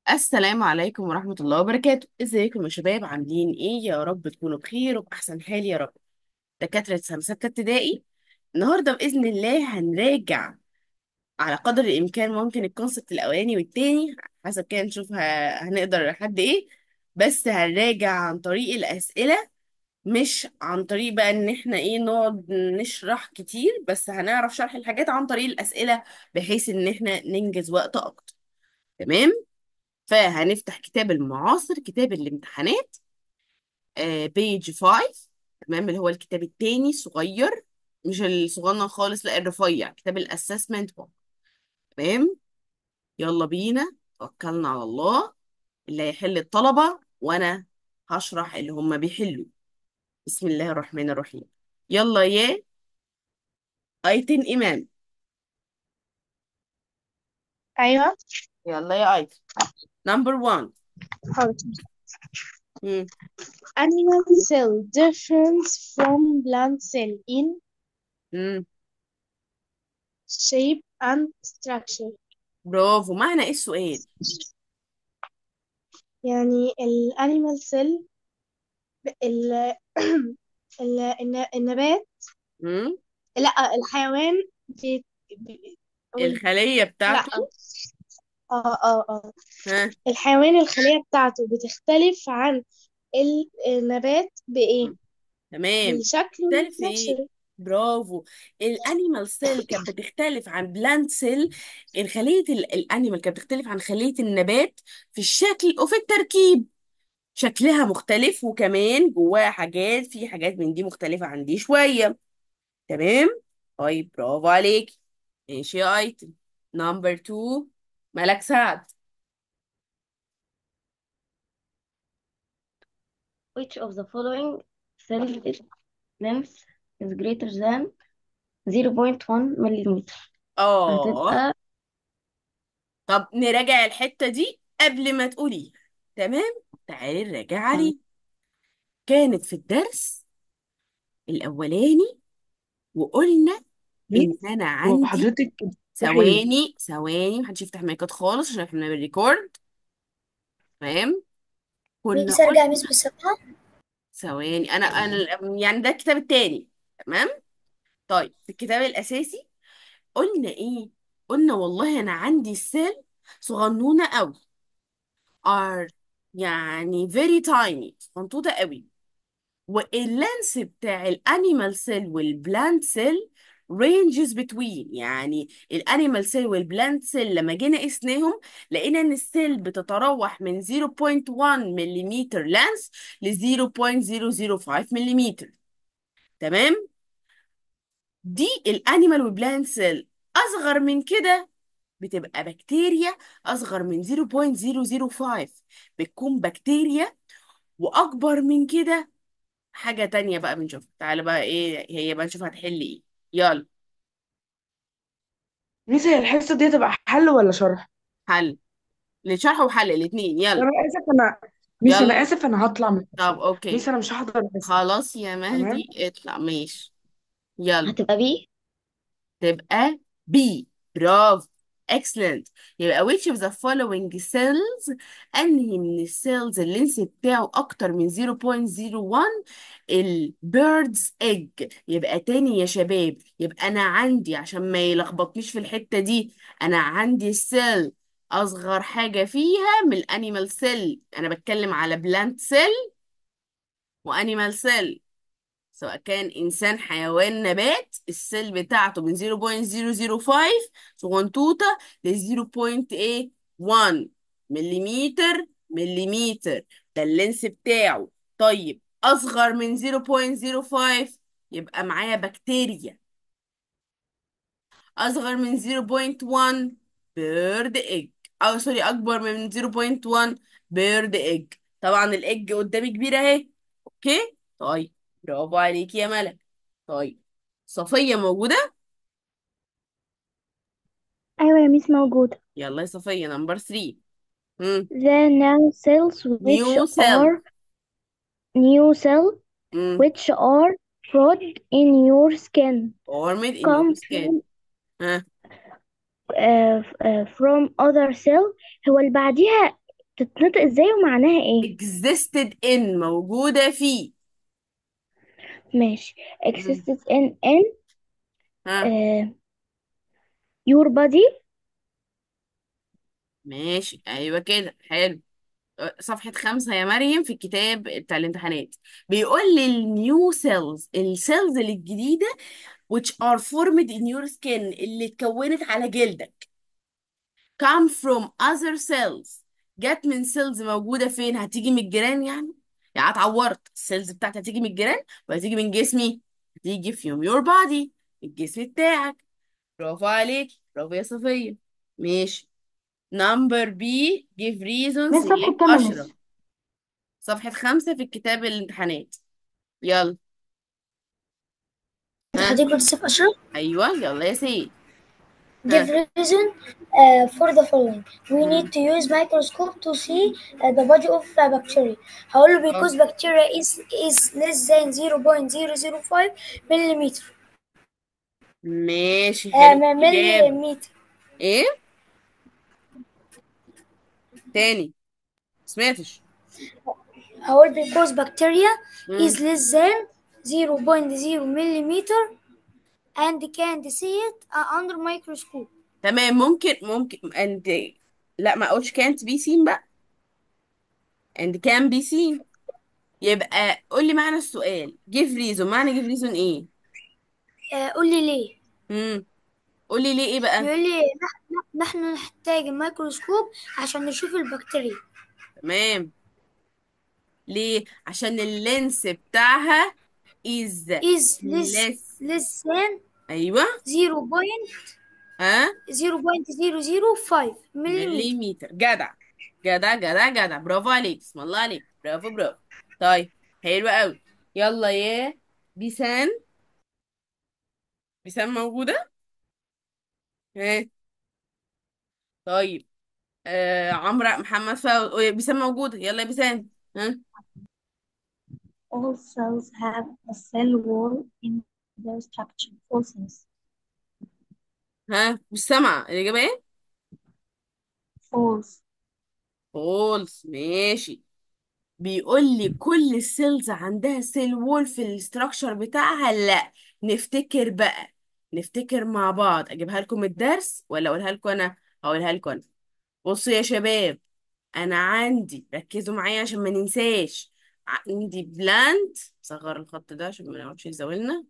السلام عليكم ورحمة الله وبركاته ازيكم يا شباب عاملين ايه يا رب تكونوا بخير وبأحسن حال يا رب دكاترة سنة ستة ابتدائي النهاردة بإذن الله هنراجع على قدر الإمكان ممكن الكونسبت الأولاني والتاني حسب كده نشوف ه- هنقدر لحد ايه بس هنراجع عن طريق الأسئلة مش عن طريق بقى ان احنا ايه نقعد نشرح كتير بس هنعرف شرح الحاجات عن طريق الأسئلة بحيث ان احنا ننجز وقت أكتر تمام فهنفتح كتاب المعاصر كتاب الامتحانات بيج 5 تمام اللي هو الكتاب التاني الصغير مش الصغنن خالص لا الرفيع كتاب الاسسمنت بوك تمام يلا بينا توكلنا على الله اللي هيحل الطلبة وانا هشرح اللي هم بيحلوا بسم الله الرحمن الرحيم يلا يا ايتن ايمان أيوة يلا يا ايتن نمبر 1 حاضر Animal cell difference from plant cell in shape and structure برافو معنى ايه السؤال يعني ال animal cell ال ال الن- النبات مم. لا الحيوان بي... بي... قولي. الخلية لا بتاعته اه اه اه ها الحيوان الخلية بتاعته بتختلف عن ال- النبات بإيه؟ تمام بالشكل بتختلف في ايه والستراكشر برافو الانيمال سيل كانت بتختلف عن بلانت سيل الخلية ال- الانيمال كانت بتختلف عن خلية النبات في الشكل وفي التركيب شكلها مختلف وكمان جواها حاجات في حاجات من دي مختلفة عن دي شوية تمام طيب برافو عليك ماشي يا ايتم نمبر 2 ملك سعد Which of the following cell length is greater than 0.1 مليمتر اه هتبقى طب نراجع الحتة دي قبل ما تقولي تمام تعالي نراجع عليه كانت في الدرس الأولاني وقلنا إن أنا عندي وحضرتك بتفتحي ثواني ثواني محدش يفتح مايكات خالص عشان احنا بنريكورد تمام كنا ميس ارجع قلنا ميس بسرعة ثواني أنا أنا يعني ده الكتاب التاني تمام طيب في الكتاب الأساسي قلنا إيه قلنا والله أنا عندي السيل صغنونة قوي are يعني very tiny صغنطوطة قوي واللانس بتاع الانيمال سيل والبلانت سيل ranges between يعني الانيمال سيل والبلانت سيل لما جينا قسناهم لقينا ان السيل بتتراوح من 0.1 ملم لانس ل 0.005 ملم تمام دي الانيمال والبلانت سيل اصغر من كده بتبقى بكتيريا اصغر من 0.005 بتكون بكتيريا واكبر من كده حاجة تانية بقى بنشوفها تعالى بقى ايه هي بقى نشوف هتحل ايه يلا ميس هي الحصة دي تبقى حل ولا شرح؟ حل لشرح وحل الاتنين انا يلا اسف انا ميس انا يلا اسف انا هطلع من طب الحصة ميس اوكي انا مش هحضر الحصة خلاص يا تمام مهدي اطلع ماشي يلا هتبقى بي تبقى B برافو excellent يبقى which of the following cells انهي من السيلز اللينس بتاعه اكتر من 0.01 البيردز egg يبقى تاني يا شباب يبقى انا عندي عشان ما يلخبطنيش في الحتة دي انا عندي السيل اصغر حاجة فيها من الانيمال سيل انا بتكلم على بلانت سيل وانيمال سيل سواء كان إنسان حيوان نبات السيل بتاعته من 0.005 صغنطوطة ل 0.1 مليمتر مليمتر ده اللينس بتاعه طيب أصغر من 0.05 يبقى معايا بكتيريا أصغر من 0.1 بيرد إيج أو سوري أكبر من 0.1 بيرد إيج طبعا الإيج قدامي كبيرة أهي أوكي طيب برافو عليكي يا ملك طيب صفية موجودة أيوة يا ميس موجودة يلا يا صفية نمبر 3 امم The new cells which نيو سيل are new cell امم which are formed in your skin formed in your come skin from ها uh, uh, from other cell هو اللي بعديها تتنطق ازاي ومعناها ايه existed in موجودة فيه ماشي مم. existed in in ها uh, your body ماشي ايوه كده حلو صفحة خمسة يا مريم في الكتاب بتاع الامتحانات بيقول لي النيو سيلز السيلز الجديدة which are formed in your skin اللي اتكونت على جلدك come from other cells جت من سيلز موجودة فين هتيجي من الجيران يعني يعني اتعورت السيلز بتاعتي هتيجي من الجيران ولا هتيجي من جسمي هتيجي في يوم your body الجسم بتاعك برافو عليك برافو يا صفية ماشي نمبر بي give reasons مس صفحة يا كام يا أشرف مس صفحة خمسة في الكتاب الامتحانات يلا ها حضرتك بتصف أشرف أيوة يلا يا سيد give ها reason uh, for the following we مم. need to use microscope to see uh, the body of a bacteria هقول له اه because bacteria is is less than 0.005 millimeter ماشي uh, حلو الإجابة millimeter إيه تاني سمعتش هقول because bacteria is مم. less than 0.0 millimeter and can't see it uh, under microscope تمام ممكن ممكن أنت لا ما أقولش can't be seen بقى and can be seen يبقى قولي معنى السؤال give reason معنى give reason إيه uh, قول لي ليه مم. قولي ليه إيه بقى بيقول لي نح- نحن نحتاج الميكروسكوب عشان نشوف البكتيريا تمام ليه عشان اللينس بتاعها is is less less less than ايوه 0 point ها 0.005 مليمتر مليمتر جدع جدع جدع جدع برافو عليك اسم الله عليك برافو برافو طيب حلو قوي يلا يا بيسان بيسان موجودة ها طيب آه عمرو محمد فاول بيسان موجودة يلا يا بيسان ها All cells have a cell wall in their structure. All cells. ها مش سامعة الإجابة ايه False. فولس ماشي بيقول لي كل السيلز عندها سيل وول في الاستراكشر بتاعها لا نفتكر بقى نفتكر مع بعض اجيبها لكم الدرس ولا اقولها لكم انا هقولها لكم انا بصوا يا شباب انا عندي ركزوا معايا عشان ما ننساش عندي بلانت صغر الخط ده عشان ما نقعدش يزاولنا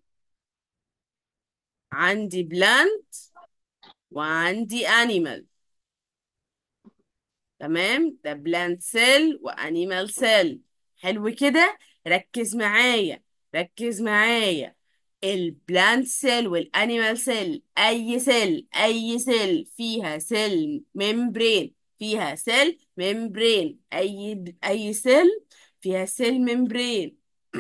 عندي بلانت وعندي انيمال تمام ده بلانت سيل وانيمال سيل حلو كده ركز معايا ركز معايا البلانت سيل والانيمال سيل اي سيل اي سيل فيها سيل ممبرين فيها سيل ممبرين اي اي سيل فيها سيل ممبرين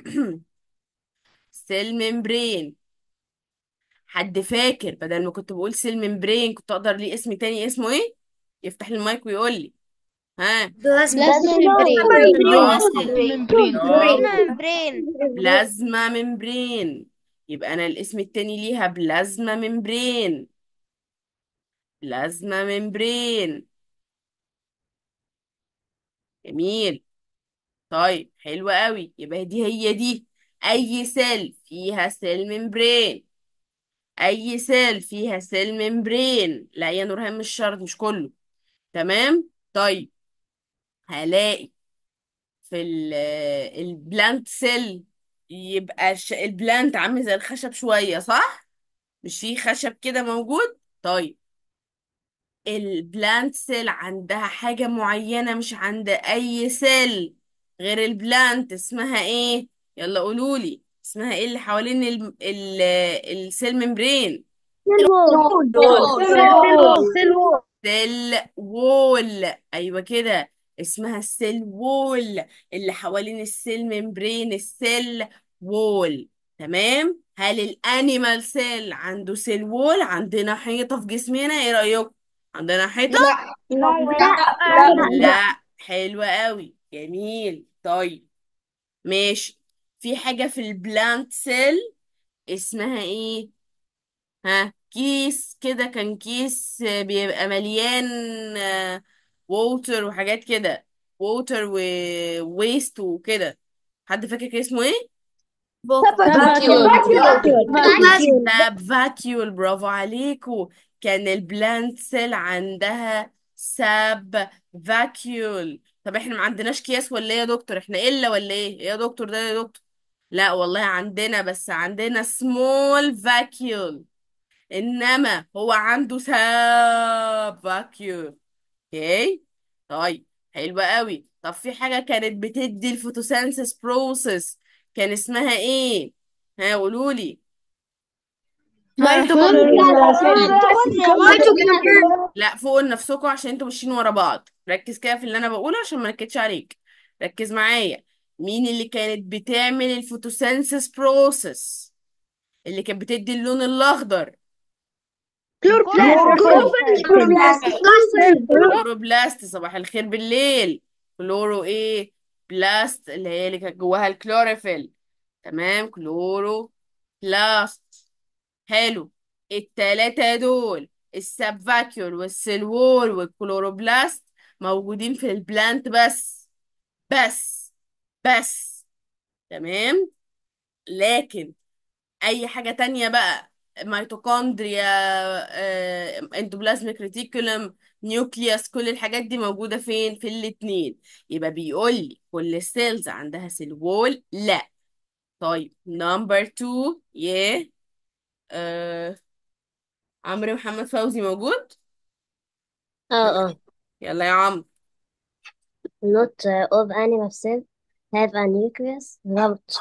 سيل ممبرين حد فاكر بدل ما كنت بقول سيل ممبرين كنت اقدر ليه اسم تاني اسمه ايه يفتح لي المايك ويقول لي ها بلازما Plasma برافو برافو membrane. بلازما ممبرين يبقى انا الاسم التاني ليها بلازما ممبرين بلازما ممبرين جميل طيب حلو قوي يبقى دي هي دي اي سيل فيها سيل ممبرين اي سيل فيها سيل ممبرين لا يا نورهان مش شرط مش كله تمام طيب هلاقي في ال- البلانت سيل يبقى الش- البلانت عامل زي الخشب شوية صح مش فيه خشب كده موجود طيب البلانت سيل عندها حاجة معينة مش عند أي سيل غير البلانت اسمها ايه يلا قولولي اسمها ايه اللي حوالين ال ال السيل ممبرين سيل وول ايوه كده اسمها السيل وول اللي حوالين السيل ممبرين السيل وول تمام هل الانيمال سيل عنده سيل وول عندنا حيطة في جسمنا ايه رأيكم عندنا حيطة لا حلوة قوي جميل طيب ماشي في حاجة في البلانت سيل اسمها ايه ها كيس كده كان كيس آه، بيبقى مليان ووتر وحاجات كده ووتر وويست وكده حد فاكر كان اسمه ايه ساب فاكيول برافو عليكو كان البلانت سيل عندها ساب فاكيول طب احنا ما عندناش اكياس ولا ايه يا دكتور احنا الا ولا ايه إيه يا دكتور ده يا دكتور لا والله عندنا بس عندنا سمول فاكيول انما هو عنده ساب فاكيول اوكي طيب حلو قوي طب في حاجة كانت بتدي الفوتوسينثيس بروسيس كان اسمها ايه ها قولولي لا فوقوا نفسكم عشان انتوا ماشيين ورا بعض ركز كده في اللي انا بقوله عشان ما نكدش عليك ركز معايا مين اللي كانت بتعمل الفوتوسينثيس بروسيس اللي كانت بتدي اللون الاخضر كلوروبلاست صباح الخير بالليل كلورو ايه بلاست اللي هي اللي كانت جواها الكلوروفيل تمام كلورو بلاست حلو التلاتة دول السبفاكيول والسيلول والكلوروبلاست موجودين في البلانت بس بس بس تمام لكن اي حاجة تانية بقى ميتوكوندريا آه، اندوبلازميك ريتيكولم نيوكليوس كل الحاجات دي موجودة فين في الاتنين يبقى بيقول لي كل السيلز عندها سيل وول لا طيب نمبر 2 يه آه عمرو محمد فوزي موجود اه اه يلا يا عمرو not uh, all animal cells have a nucleus غلط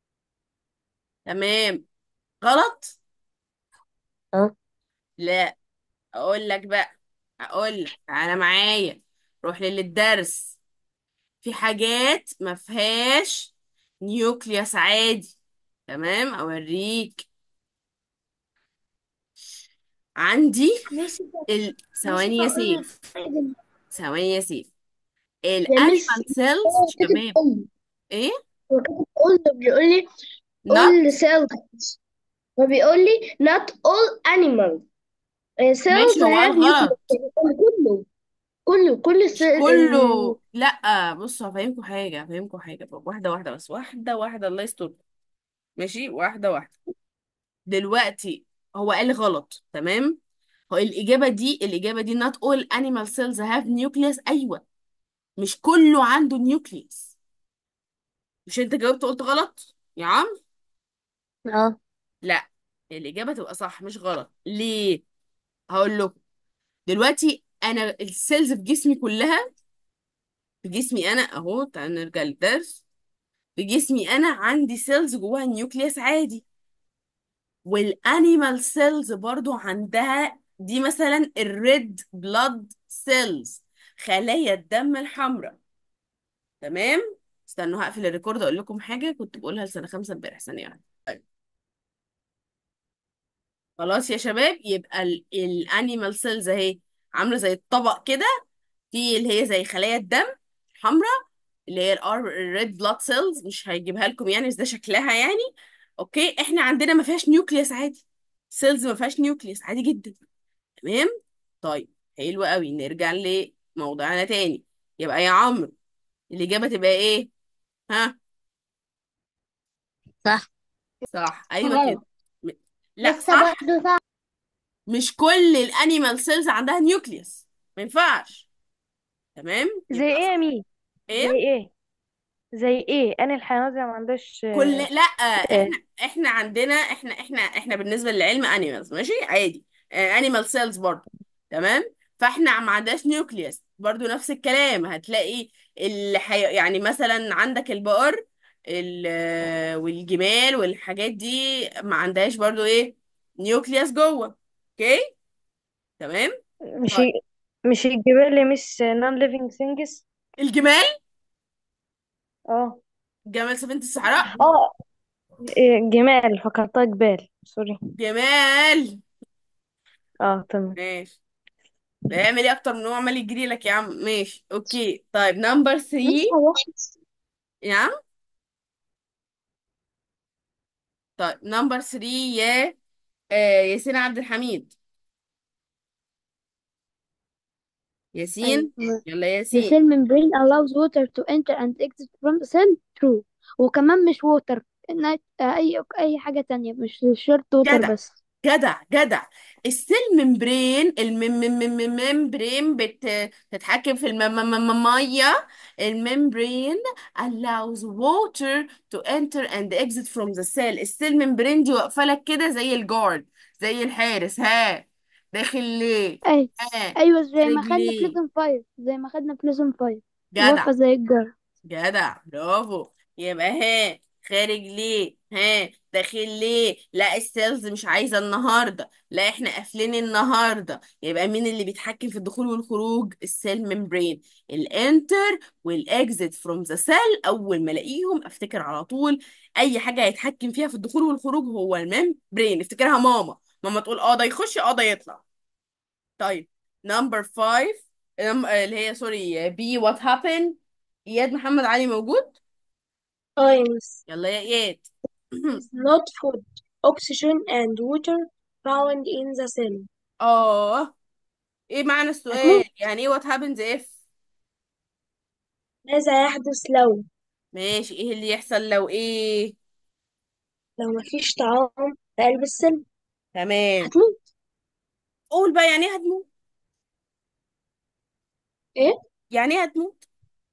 تمام غلط اه لا اقول لك بقى اقول لك تعالى معايا روح للدرس في حاجات ما فيهاش نيوكليوس عادي تمام اوريك عندي ماشي ال... ثواني يا سيف ثواني يا سيف يا مس الانيمال سيلز هو كاتب شباب all ايه هو كاتب all بيقول لي not all cells وبيقول لي not all animals uh, cells ماشي هو قال have nucleus غلط يعني كله كله كل مش السيل كله لا بصوا هفهمكم حاجة هفهمكم حاجة واحدة واحدة بس واحدة واحدة الله يستر ماشي واحدة واحدة دلوقتي هو قال غلط تمام هو الإجابة دي الإجابة دي not all animal cells have nucleus أيوة مش كله عنده نيوكليوس مش انت جاوبت قلت غلط يا عم اه لا الإجابة تبقى صح مش غلط ليه هقول لكم دلوقتي أنا السيلز في جسمي كلها في جسمي أنا أهو تعال نرجع للدرس في جسمي أنا عندي سيلز جواها نيوكليوس عادي والانيمال سيلز برضو عندها دي مثلا الريد بلاد سيلز خلايا الدم الحمراء تمام استنوا هقفل الريكورد اقول لكم حاجه كنت بقولها لسنه خمسه امبارح ثانيه واحده طيب. خلاص يا شباب يبقى الانيمال سيلز اهي عامله زي الطبق كده في اللي هي زي خلايا الدم الحمراء اللي هي الريد بلاد سيلز مش هيجيبها لكم يعني بس ده شكلها يعني اوكي احنا عندنا ما فيهاش نيوكليوس عادي سيلز ما فيهاش نيوكليوس عادي جدا تمام طيب حلو قوي نرجع لموضوعنا تاني يبقى يا عمرو الإجابة تبقى ايه ها صح صح ايوه كده م- لا لسه صح برضه صح مش كل الانيمال سيلز عندها نيوكليوس ما ينفعش تمام زي يبقى ايه يا صح مي زي ايه ايه زي ايه انا الحيوانات اللي ما عندهاش كل آه، لا آه، احنا احنا عندنا احنا احنا احنا بالنسبه للعلم انيمالز ماشي عادي انيمال سيلز برضه تمام فاحنا ما عندناش نيوكليوس برضه نفس الكلام هتلاقي الحي... يعني مثلا عندك البقر ال... والجمال والحاجات دي ما عندهاش برضه ايه نيوكليوس جوه اوكي تمام مش طيب مش الجبال يا مس نون ليفينج ثينجز الجمال اه جمال سفينة الصحراء اه إيه، جمال فكرتها جبال سوري جمال اه تمام ماشي بيعمل ايه اكتر من هو عمال يجري لك يا عم ماشي اوكي طيب نمبر 3 يا عم طيب نمبر 3 يا آه ياسين عبد الحميد ياسين أيوة يلا The ياسين cell membrane allows water to enter and exit from the cell true وكمان مش water إنها- أي أي حاجة تانية مش شرط water جدع بس جدع جدع السيل ممبرين الممبرين بتتحكم في المية الممبرين allows water to enter and exit from the cell السيل ممبرين دي واقفة لك كده زي الجارد زي الحارس ها داخل ليه أي ها أيوة زي خارج ما خدنا في ليه ليسون فايف زي ما خدنا في ليسون فايف جدع واقفة زي الجار جدع برافو يبقى ها خارج ليه ها داخل ليه لا السيلز مش عايزة النهاردة لا احنا قافلين النهاردة يبقى مين اللي بيتحكم في الدخول والخروج السيل ممبرين الانتر والاكزيت فروم ذا سيل اول ما الاقيهم افتكر على طول اي حاجة هيتحكم فيها في الدخول والخروج هو الممبرين افتكرها ماما ماما تقول اه ده يخش اه ده يطلع طيب نمبر فايف اللي هي سوري بي وات هابن اياد محمد علي موجود اه يا مس يلا يا اياد is not food oxygen and water found in the cell اه ايه معنى السؤال هتموت يعني ايه what happens if ماذا يحدث لو ماشي ايه اللي يحصل لو ايه لو مفيش طعام في قلب السل تمام هتموت قول بقى يعني ايه هتموت ايه يعني ايه هتموت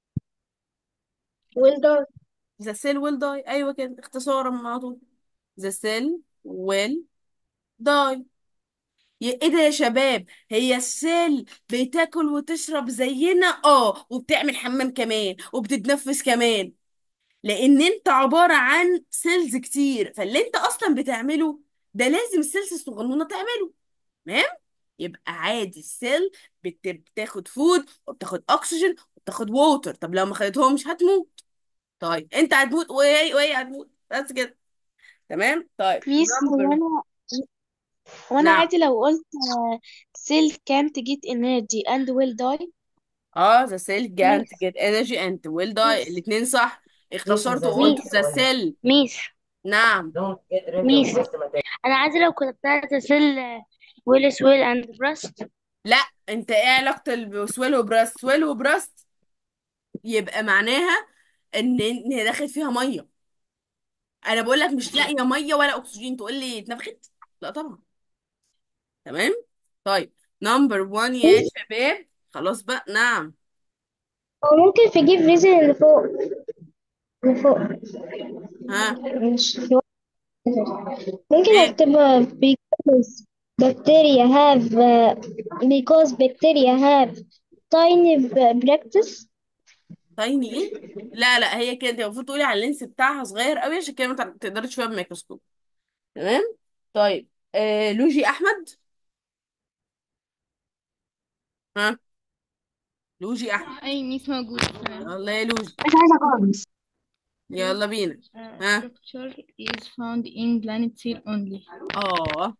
will die the cell will die ايوه كده اختصارا على طول the cell will die ي- ايه ده يا شباب هي السيل بتاكل وتشرب زينا اه وبتعمل حمام كمان وبتتنفس كمان لان انت عبارة عن سيلز كتير فاللي انت اصلا بتعمله ده لازم السيلز الصغنونة تعمله تمام يبقى عادي السيل بت- بتاخد فود وبتاخد اكسجين وبتاخد ووتر طب لو ما خدتهمش هتموت طيب انت هتموت وهي وهي هتموت بس كده تمام طيب ميس هو نمبر انا هو انا نعم عادي لو قلت cell can't get energy and will die اه the cell can't ميس get energy and will die ميس الاتنين صح اختصرت وقلت ميس the cell ميس نعم ميس أنا عايزة لو كتبتها سيل ويل سويل أند براست لا انت ايه علاقة السويل وبراست سويل وبراست يبقى معناها ان ان هي داخل فيها ميه انا بقول لك مش لاقيه ميه ولا اكسجين تقول لي اتنفخت لا طبعا تمام طيب نمبر 1 يا شباب خلاص بقى نعم هو ممكن تجيب ريزن اللي فوق اللي فوق ها ممكن ايه اكتبها because bacteria have uh, because bacteria have tiny practice تايني ايه لا لا هي كده انت المفروض تقولي على اللينس بتاعها صغير قوي عشان كده ما تع- تقدري تشوفها بالميكروسكوب تمام طيب آه لوجي احمد ها لوجي احمد أي ميس موجود تمام يلا يا لوجي مش عايزة خالص يلا بينا Uh, ها structure is found in planet cell only اه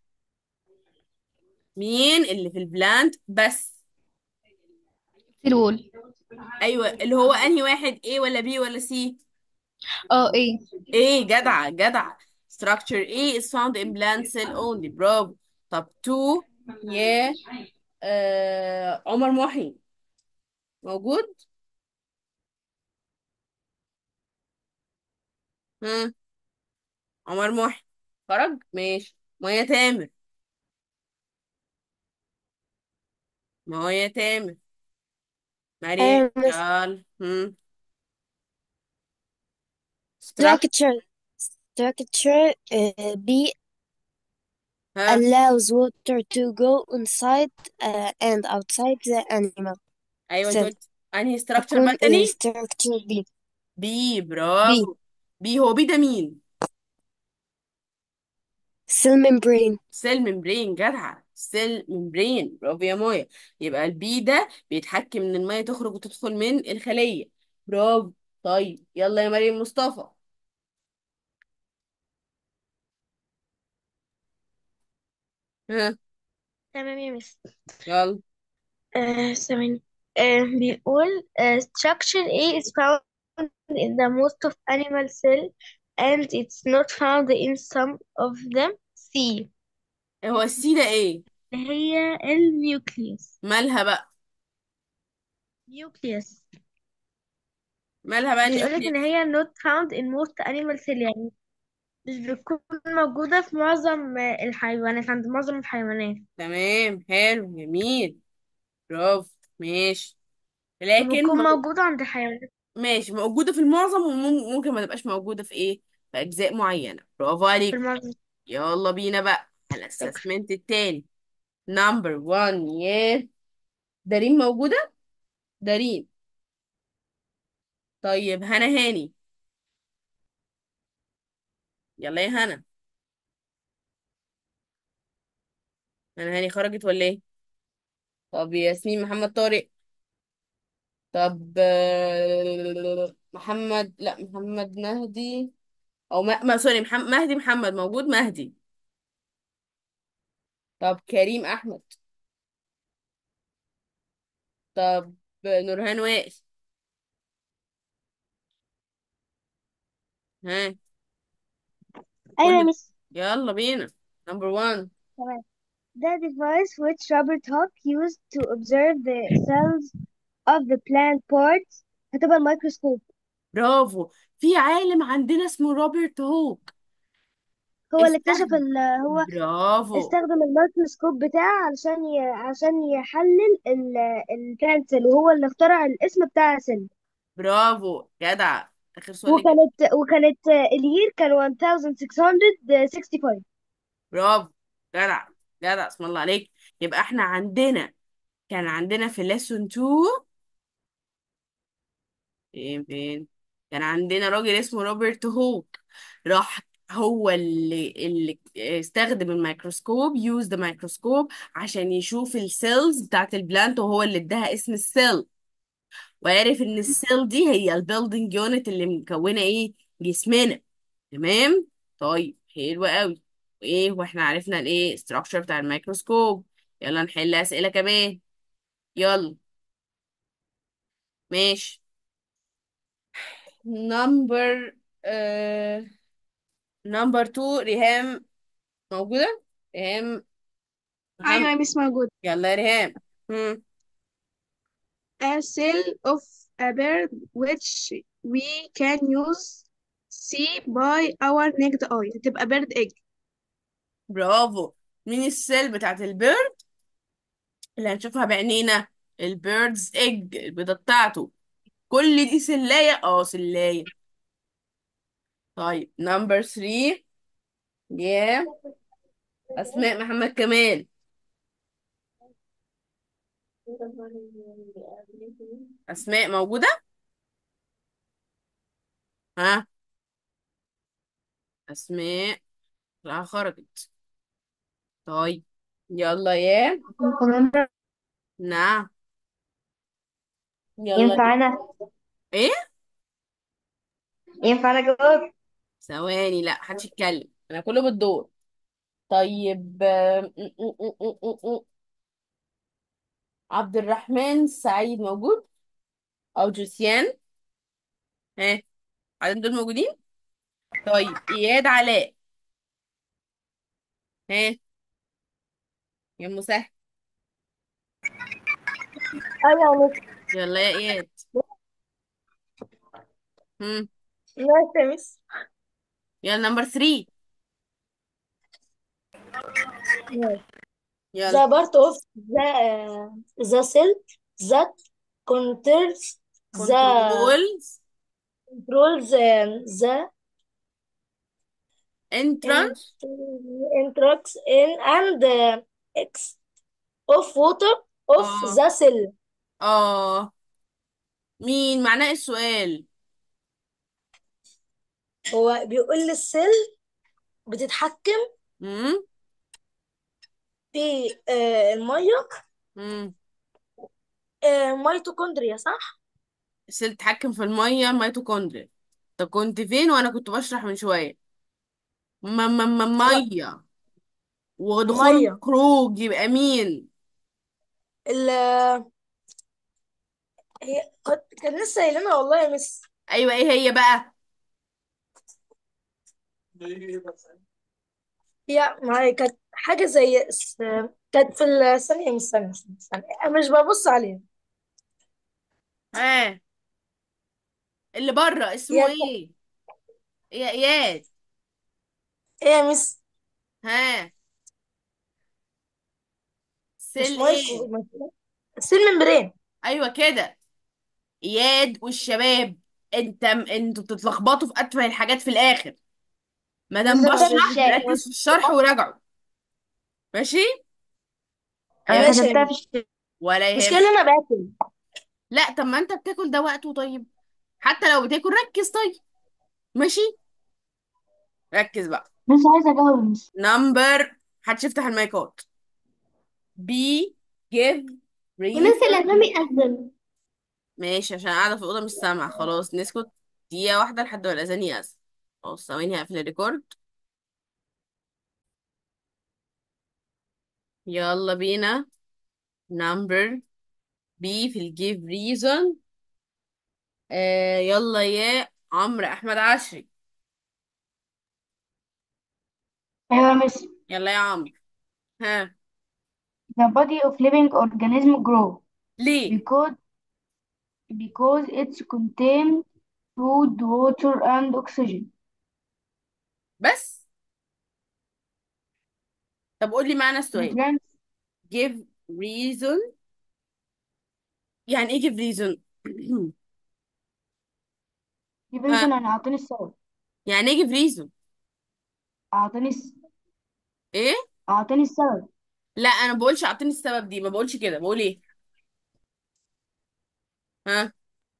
مين اللي في البلانت بس cell wall ايوه اللي هو انهي واحد A ولا B ولا C اه ايه ايه جدع جدع structure A is found in plant cell only برافو طب 2 يا آه عمر محي موجود ها عمر محي خرج ماشي ميا تامر ميا تامر مريم أيوة مس يلا هم structure structure structure uh, B ها allows water to go inside uh, and outside the animal ايوه انت cell قلت انهي structure تكون بقى ال تاني structure B بي B برافو بي هو بي ده مين cell membrane سيل ممبرين جدع سيل ممبرين برافو يا مويا يبقى البي ده بيتحكم ان الميه تخرج وتدخل من الخليه برافو طيب يلا يا مريم مصطفى ها تمام يا مس يلا آه ثواني آه بيقول آه structure A is found in the most of animal cell and it's not found in some of them C هو السي ده ايه هي النيوكليوس مالها بقى nucleus مالها بقى بيقولك النيوكليس ان هي not found in most animal cell يعني مش بتكون موجودة في معظم الحيوانات عند معظم الحيوانات تمام حلو جميل برافو ماشي لكن بتكون مو... موجودة عند الحيوانات ماشي موجودة في المعظم وممكن ما تبقاش موجودة في ايه في أجزاء معينة برافو في عليك المعظم يلا بينا بقى على الاسسمنت التاني نمبر 1 ياه دارين موجودة دارين طيب هنا هاني يلا يا هنا هنا هاني خرجت ولا ايه طب ياسمين محمد طارق طب آه، محمد لا محمد مهدي او ما, ما سوري محمد مهدي محمد موجود مهدي طب كريم احمد طب نورهان وائل ها أيوة يا كل مس يلا بينا نمبر 1 تمام The device which Robert Hooke used to observe the cells of the plant parts هتبقى الميكروسكوب برافو في عالم عندنا اسمه روبرت هوك هو اللي اكتشف استخدم ال هو برافو استخدم الميكروسكوب بتاعه علشان ي... عشان يحلل ال البلانت سيل وهو اللي اخترع الاسم بتاع سيل برافو جدع اخر سؤال ليك وكانت وكانت الير كان 1665 برافو جدع جدع اسم الله عليك يبقى احنا عندنا كان عندنا في lesson 2 فين فين كان عندنا راجل اسمه روبرت هوك راح هو اللي اللي استخدم الميكروسكوب يوز ذا ميكروسكوب عشان يشوف السيلز بتاعت البلانت وهو اللي اداها اسم السيل وعرف ان السيل دي هي البيلدينج يونت اللي مكونه ايه جسمنا تمام طيب حلو قوي وايه واحنا عرفنا الايه structure بتاع الميكروسكوب يلا نحل اسئله كمان يلا ماشي نمبر آه... نمبر 2 ريهام موجوده ريهام ايوه يا محمد مس موجود يلا يا ريهام هم. A cell of a bird which we can use see by our naked eye تبقى bird egg برافو مين السيل بتاعت البيرد اللي هنشوفها بعينينا البيردز ايج البيضه بتاعته كل دي سلايه اه سلايه طيب نمبر 3 يا اسماء محمد كمال اسماء موجوده ها اسماء لا خرجت طيب يلا يا نعم يلا ينفع انا ايه ينفع انا جواب ثواني لا محدش يتكلم انا كله بالدور طيب آه، م- م- م- م- م- م. عبد الرحمن سعيد موجود او جوسيان ها عدد دول موجودين طيب اياد علاء ها يا مسهل ايوه يا مس يلا يا اياد هم ماشي يا مس يلا نمبر 3 The يلا part of the uh, the cell that controls the كنترولز controls um, the انترانس intrux in and uh, ex of water of اه the cell اه مين معناه السؤال هو بيقول لي السيل بتتحكم امم في آه، الميه امم آه، ميتوكوندريا صح؟ السيل تتحكم في الميه الميتوكوندريا انت كنت فين وانا كنت بشرح من شويه ما ما ما هو ميه ودخول ميه وخروج يبقى مين ال هي كنت- كان لسه قايلينها والله يا مس ايوه ايه هي بقى هي ما هي كانت حاجة زي س- كانت في الثانية مش ثانية ثانية ثانية. أنا مش ببص عليها ها اللي بره اسمه يا ايه ايه يا اياد ايه يا مس ها مش سيل مهم ايه سيل ممبرين ايوه كده اياد والشباب انت انتوا بتتلخبطوا في اتفه الحاجات في الاخر ما دام بالظبط بشرح الشاي ركز في الشرح وراجعوا ماشي انا يلا ماشي يا كتبتها مس في الشيء ولا المشكلة يهم ان انا باكل لا طب ما انت بتاكل ده وقته طيب حتى لو بتاكل ركز طيب ماشي ركز بقى مش عايزة اجاوب مش نمبر محدش يفتح المايكات بي جيف يا مس reason الأذان بيأذن ماشي عشان قاعدة في الأوضة مش سامعة خلاص نسكت دقيقة واحدة لحد ما الأذان يأذن خلاص ثواني هقفل الريكورد يلا بينا نمبر بي في الجيف reason آه يلا يا عمرو أحمد عشري ايوه يا مس يلا يا عمرو ها the body of living organism grow ليه because because it's contain food water and oxygen بس طب قول لي معنى the السؤال plants give reason يعني ايه give reason دي ها reason انا اعطيني السبب يعني ايه give reason اعطيني الس- ايه اعطيني السبب لا انا ما بقولش اعطيني السبب دي ما بقولش كده بقول ايه ها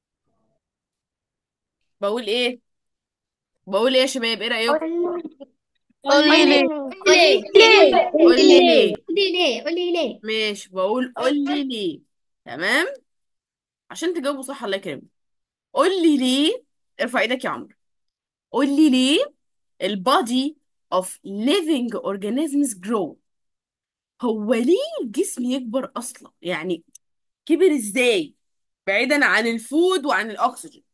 بقول ايه بقول ايه يا شباب ايه رأيكم قولي ليه ليه ليه قول لي ليه قولي ليه قولي ليه ماشي بقول قول لي ليه تمام عشان تجاوبوا صح الله يكرمك قول لي ليه ارفع ايدك يا عمرو قول لي ليه البادي of living organisms grow هو ليه الجسم يكبر اصلا يعني كبر ازاي بعيدا عن الفود وعن الاكسجين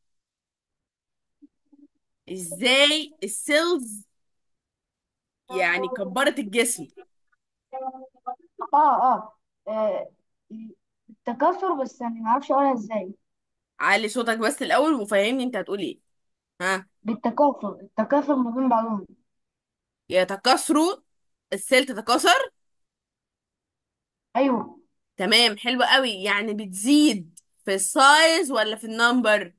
ازاي السيلز يعني كبرت الجسم اه اه آه، التكاثر بس يعني معرفش اقولها ازاي علي صوتك بس الاول وفهمني انت هتقول ايه ها بالتكاثر التكاثر ما بين بعضهم يتكاثروا السيل تتكاثر ايوه تمام حلو قوي يعني بتزيد في السايز ولا في النمبر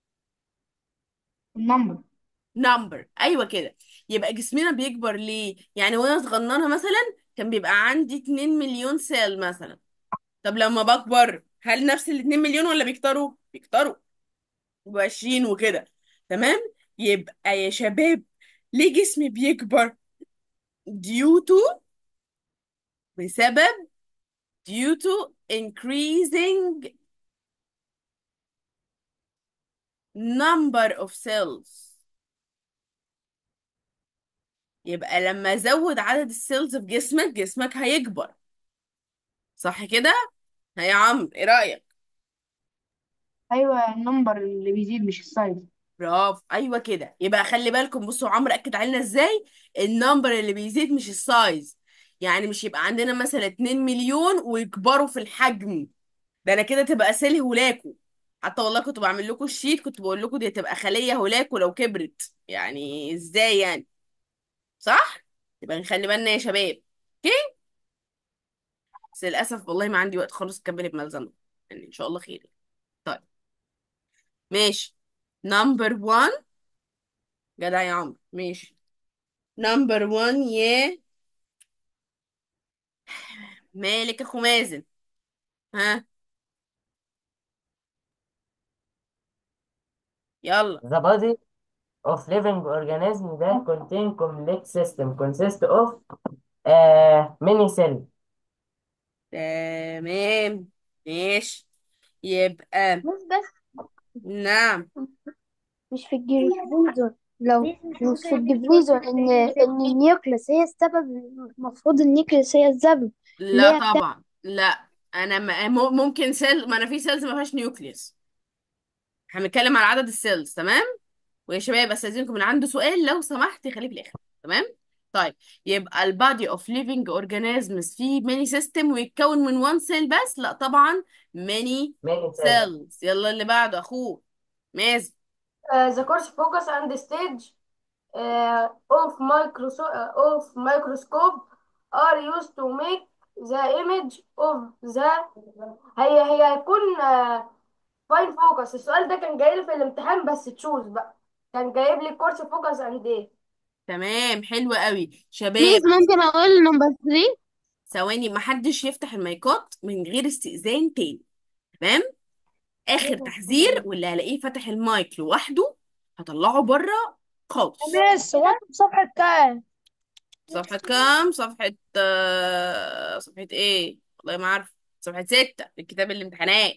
النمبر نمبر ايوه كده يبقى جسمنا بيكبر ليه يعني وانا صغننه مثلا كان بيبقى عندي 2 مليون سيل مثلا طب لما بكبر هل نفس ال 2 مليون ولا بيكتروا بيكتروا يبقوا 20 وكده تمام يبقى يا شباب ليه جسمي بيكبر due to بسبب due to increasing number of cells يبقى لما ازود عدد السيلز في جسمك جسمك هيكبر صح كده ها يا عمرو ايه رأيك ايوه النمبر اللي بيزيد مش السايز برافو ايوه كده يبقى خلي بالكم بصوا عمرو اكد علينا ازاي النمبر اللي بيزيد مش السايز يعني مش يبقى عندنا مثلا 2 مليون ويكبروا في الحجم ده انا كده تبقى سيل هولاكو حتى والله كنت بعمل لكم الشيت كنت بقول لكم دي تبقى خلية هولاكو لو كبرت يعني ازاي يعني صح يبقى نخلي بالنا يا شباب اوكي بس للاسف والله ما عندي وقت خالص اكمل بملزمه يعني ان شاء الله خير طيب ماشي نمبر 1 جدع يا عمرو ماشي نمبر 1 يا مالك اخو مازن ها يلا The body of living organism that contain complex system consist of uh, many cells. تمام ماشي يبقى بس بس نعم مش في الجريفيزون لو مش مش مش ممكن في اديك الجريفيزون نقطة ان ان النيوكليس هي السبب المفروض النيوكليس هي السبب اللي لا هي بتاع طبعا لا انا ما م- ممكن سيل ما انا في سيلز ما فيهاش نيوكليوس احنا بنتكلم على عدد السيلز تمام ويا شباب استاذنكم اللي عنده سؤال لو سمحت يخليه في الاخر تمام طيب يبقى البادي اوف ليفينج اورجانيزمز فيه ماني سيستم ويتكون من وان سيل بس لا طبعا ماني ماني سيل سيلز يلا اللي بعده اخوه مازن Uh, the course focus and stage uh, of microso- uh, of microscope are used to make the image of the هي هي هيكون فاين فوكس السؤال ده كان جاي لي في الامتحان بس تشوز بقى كان جايب لي كورس فوكس اند ايه تمام حلو قوي شباب بليز ممكن اقول نمبر 3 ثواني محدش يفتح المايكات من غير استئذان تاني تمام اخر تحذير واللي هلاقيه فاتح المايك لوحده هطلعه بره خالص مس وانا في صفحة كام؟ صفحة كام صفحة آه... صفحة ايه والله ما عارف صفحة ستة في كتاب الامتحانات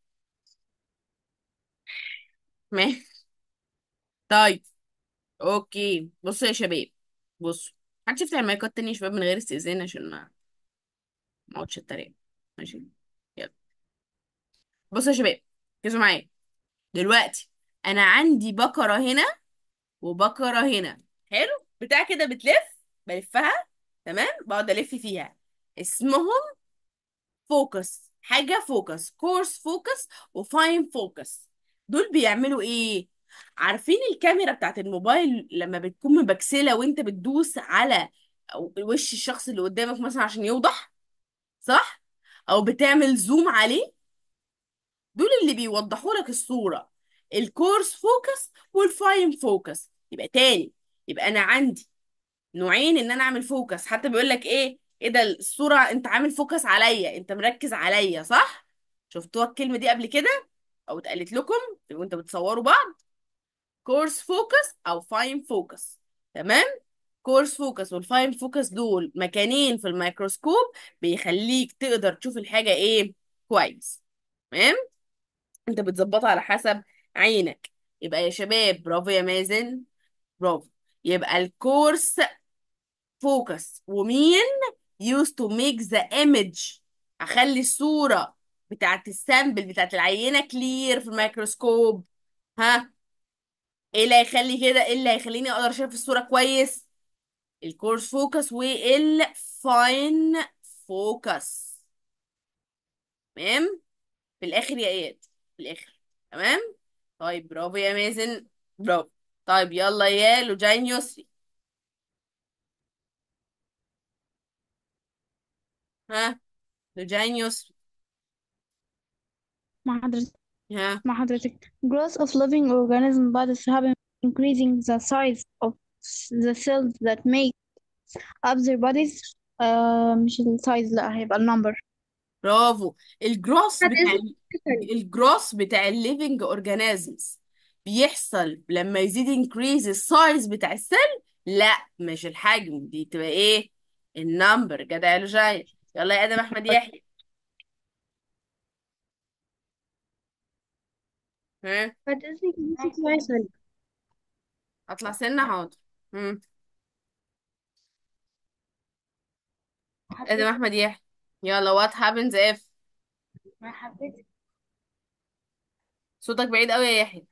ماشي طيب اوكي بصوا يا شباب بصوا محدش يفتح المايكات تاني يا شباب من غير استئذان عشان ما ما اقعدش اتريق ماشي يلا بصوا يا شباب ركزوا معايا دلوقتي انا عندي بقرة هنا وبقرة هنا حلو بتاع كده بتلف بلفها تمام بقعد الف فيها اسمهم فوكس حاجة فوكس كورس فوكس وفاين فوكس دول بيعملوا ايه عارفين الكاميرا بتاعت الموبايل لما بتكون مبكسلة وانت بتدوس على وش الشخص اللي قدامك مثلا عشان يوضح صح او بتعمل زوم عليه دول اللي بيوضحوا لك الصورة الكورس فوكس والفاين فوكس يبقى تاني يبقى انا عندي نوعين ان انا اعمل فوكس حتى بيقول لك ايه ايه ده الصورة انت عامل فوكس عليا انت مركز عليا صح شفتوها الكلمة دي قبل كده او اتقالت لكم وانت بتصوروا بعض كورس فوكس او فاين فوكس تمام كورس فوكس والفاين فوكس دول مكانين في الميكروسكوب بيخليك تقدر تشوف الحاجة ايه كويس تمام انت بتظبطها على حسب عينك يبقى يا شباب برافو يا مازن برافو يبقى الكورس فوكس ومين used to make the image اخلي الصورة بتاعت السامبل بتاعت العينة كلير في الميكروسكوب ها ايه اللي هيخلي كده ايه اللي هيخليني اقدر اشوف الصورة كويس الكورس فوكس والفاين فوكس تمام في الاخر يا اياد في الاخر تمام طيب برافو يا مازن برافو طيب يلا يا لوجين يسري ها لوجين يسري مع حضرتك ها مع حضرتك growth of living organism bodies happen increasing the size of the cells that make up their bodies آه مش السايز لا هيبقى النمبر برافو الجروس بتاع الجروس بتاع الليفنج اورجانيزمز بيحصل لما يزيد انكريز السايز بتاع السيل لا مش الحجم دي تبقى ايه النمبر جدع يا لوجين يلا يا ادم احمد يحيى ها اطلع سنة حاضر مم. ادم احمد يحيى يلا what happens if صوتك بعيد قوي يا يحيى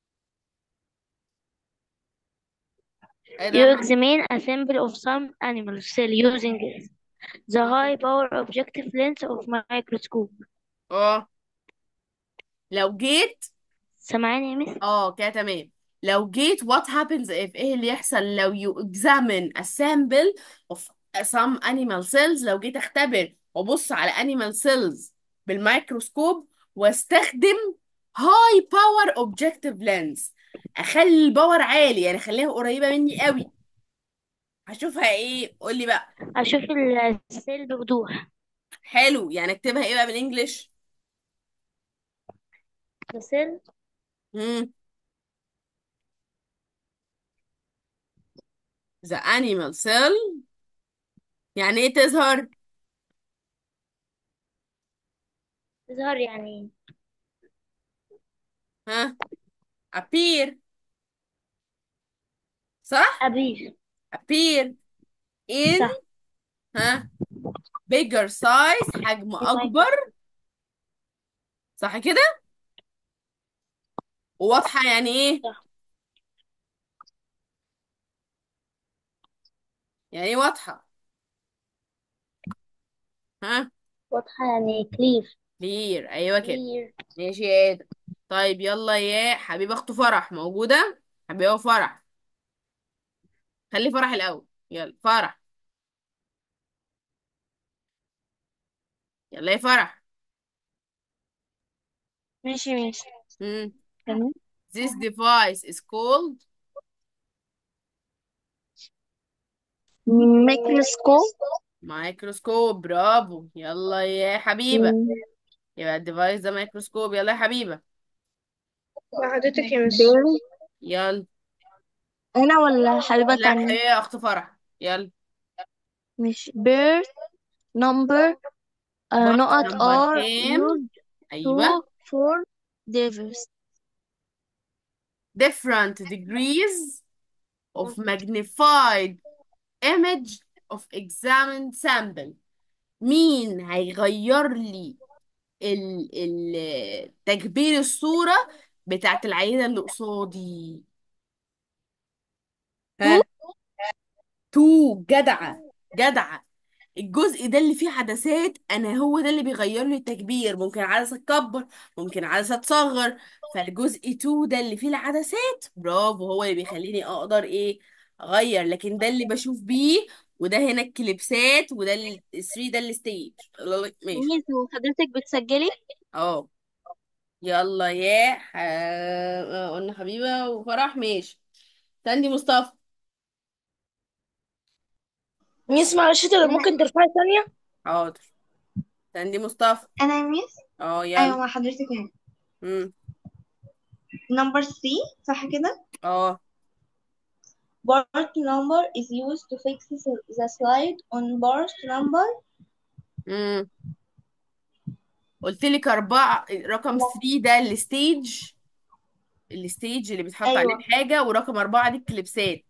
ادم You احمد examine a sample of some animal cell using the high power objective lens of microscope. اه لو جيت سامعاني يا مس؟ اه كده تمام لو جيت what happens if ايه اللي يحصل لو you examine a sample of some animal cells لو جيت اختبر وابص على animal cells بالميكروسكوب واستخدم high power objective lens اخلي الباور عالي يعني اخليها قريبة مني قوي هشوفها ايه قولي بقى أشوف السيل بوضوح. حلو يعني اكتبها ايه بقى بالانجلش The cell مم. the animal cell يعني ايه تظهر تظهر يعني ها appear صح أبير appear in صح ها bigger size حجم اكبر صح كده وواضحة يعني ايه صح يعني ايه واضحة ها واضحة يعني clear كلير ايوه كده clear ماشي يا ادم طيب يلا يا حبيبة اخت فرح موجودة حبيبة فرح خلي فرح الاول يلا فرح يلا يا فرح ماشي ماشي مم. تمام This device is called ميكروسكوب مايكروسكوب برافو يلا يا حبيبة يبقى الديفايس ده مايكروسكوب يلا يا حبيبة حضرتك يا مس بيري يلا انا ولا حبيبة لا تانية حبيبة اخت فرح يلا مش birth number uh, بارت نقط نمبر are كام used ايوه to for device different degrees of magnified image of examined sample مين هيغير لي ال ال تكبير الصورة بتاعت العينة اللي قصادي ها تو جدعة جدعة الجزء ده اللي فيه عدسات انا هو ده اللي بيغير لي التكبير ممكن عدسة تكبر ممكن عدسة تصغر فالجزء 2 ده اللي فيه العدسات برافو هو اللي بيخليني اقدر ايه اغير لكن ده اللي بشوف بيه وده هنا الكليبسات وده ال 3 ده الستيج ماشي ميس وحضرتك بتسجلي اه يلا يا ح... آه، قلنا حبيبة وفرح ماشي تاني مصطفى ميس معلش تقدر ممكن ترفعي ثانية حاضر تاني مصطفى انا يا ميس اه ايوه يلا مع حضرتك هنا امم نمبر 3 صح كده اه part number is used to fix the slide on part number امم قلت لك أربعة رقم 3 ده الستيج الستيج اللي بيتحط عليه ايوه الحاجة ورقم أربعة دي الكليبسات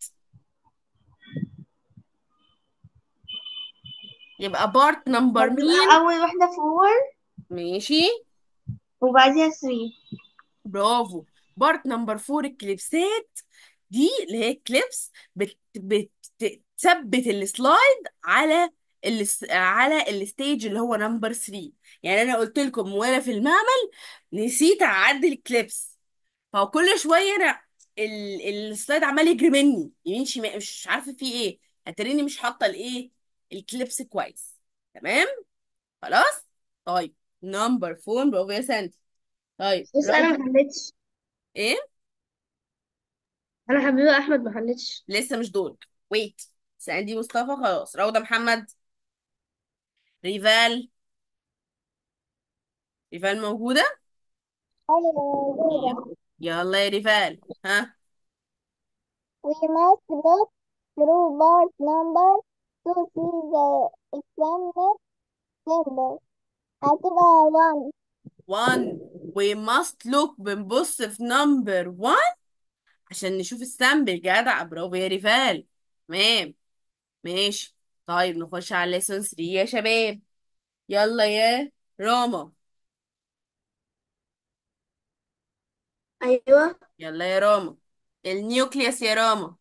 يبقى بارت نمبر هتبقى مين اول واحده فور ماشي وبعديها 3 برافو بارت نمبر فور الكليبسات دي اللي هي الكليبس بت... بتثبت السلايد على الس... على الستيج اللي هو نمبر 3 يعني انا قلت لكم وانا في المعمل نسيت اعدل الكليبس فهو كل شويه انا ال... السلايد عمال يجري مني يمين شمال مش عارفه في ايه هتريني مش حاطه الايه الكليبس كويس تمام خلاص طيب نمبر 4 برافو يا سنتي طيب بس انا راوند ما حلتش ايه انا حبيبة احمد ما حلتش لسه مش دورك ويت سأندي مصطفى خلاص روضة محمد ريفال ريفال موجودة أيوة موجودة يلا يا ريفال ها We must look through part number to see the examined symbol هتبقى one 1 we must look بنبص في نمبر 1 عشان نشوف السامبل جدع برافو يا ريفال تمام ماشي طيب نخش على ليسون 3 يا شباب يلا يا راما ايوه يلا يا راما النيوكليوس يا راما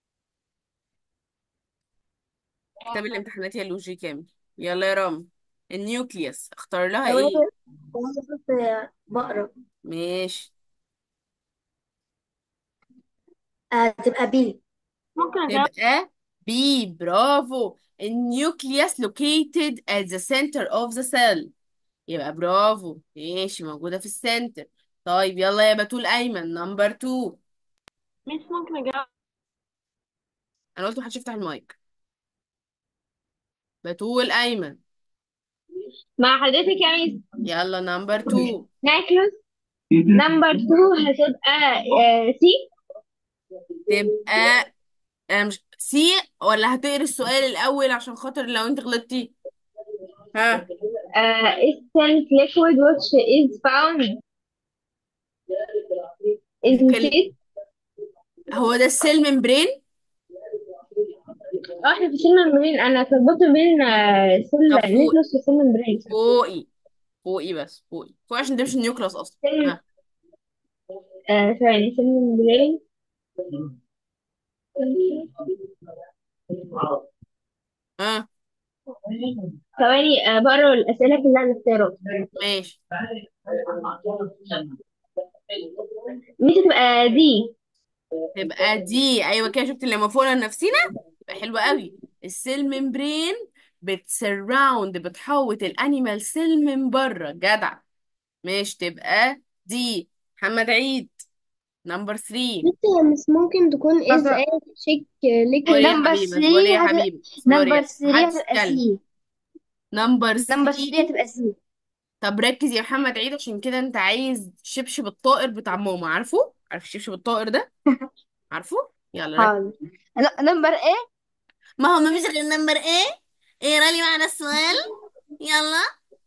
كتاب الامتحانات يا لوجي كامل يلا يا راما النيوكليوس اختار لها ايوه ايه انا كنت بقرا ماشي هتبقى بي ممكن اجاوب تبقى بي برافو النيوكليوس located at the center of the cell يبقى برافو ماشي موجودة في السنتر طيب يلا يا بتول أيمن نمبر 2 ميس ممكن اجاوب أنا قلت محدش يفتح المايك بتول أيمن مع حضرتك يا ميس يلا نمبر 2 ناكلوس نمبر 2 هتبقى سي تبقى أنا مش سي ولا هتقري السؤال الأول عشان خاطر لو أنت غلطتي ها essence liquid which is found in الكل... teeth هو ده السيل ممبرين اه احنا في سيل ممبرين انا اتلخبطت بين آه، سيل طب فوق نيكلوس وسيل ممبرين فوقي فوقي بس فوقي فوقي عشان ده مش النيوكلاس أصلا سيل ها آه ثواني سيل ممبرين ها ثواني آه، بقرا الأسئلة كلها الاختيارات ماشي مش تبقى دي تبقى دي ايوه كده شفت اللي مفعولة لنفسينا يبقى حلوة قوي السيل ممبرين بتسراوند بتحوط الانيمال سيل من بره جدع ماشي تبقى دي محمد عيد نمبر 3 بس ممكن تكون is a chick liquid سوري يا number حبيبي سوري يا 3 حبيبي نمبر سوري 3 محدش هتبقى يتكلم سي نمبر نمبر 3 3 هتبقى سي طب ركز يا محمد عيد عشان كده انت عايز شبشب الطائر بتاع ماما عارفه عارف شبشب الطائر ده عارفه يلا ركز حاضر لا نمبر ايه ما هو مفيش غير نمبر ايه اقرا لي معنا السؤال يلا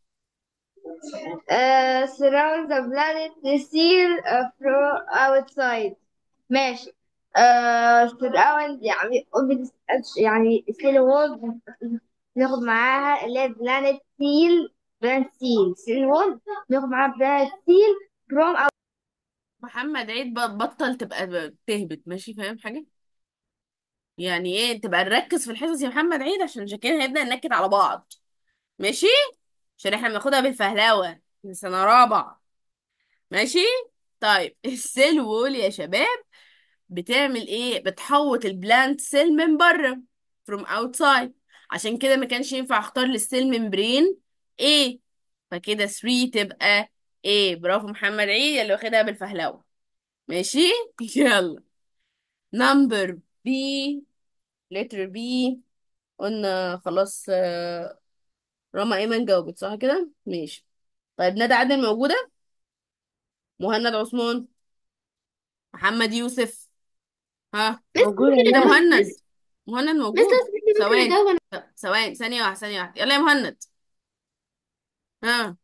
uh, surround the planet the seal uh, from outside ماشي uh, surround يعني obvious- يعني seal wall ناخد معاها اللي هي planet seal planet seal seal wall ناخد معاها planet seal from outside محمد عيد ب- بطل تبقى ب- تهبط ماشي فاهم حاجة يعني ايه تبقى نركز في الحصص يا محمد عيد عشان شكلنا هنبدأ ننكد على بعض ماشي عشان احنا بناخدها بالفهلوة من سنة رابعة ماشي طيب السيل وول يا شباب بتعمل ايه بتحوط البلانت سيل من بره from outside عشان كده ما كانش ينفع اختار للسيل ممبرين ايه فكده 3 تبقى ايه برافو محمد عيد اللي واخدها بالفهلوة ماشي يلا نمبر بي لتر بي قلنا خلاص آه، رنا ايمن جاوبت صح كده ماشي طيب ندى عادل موجودة مهند عثمان محمد يوسف ها موجودة كده يا مهند مهند موجود مستر ثواني جاوب ثواني ثانية واحدة ثانية واحدة يلا يا مهند ها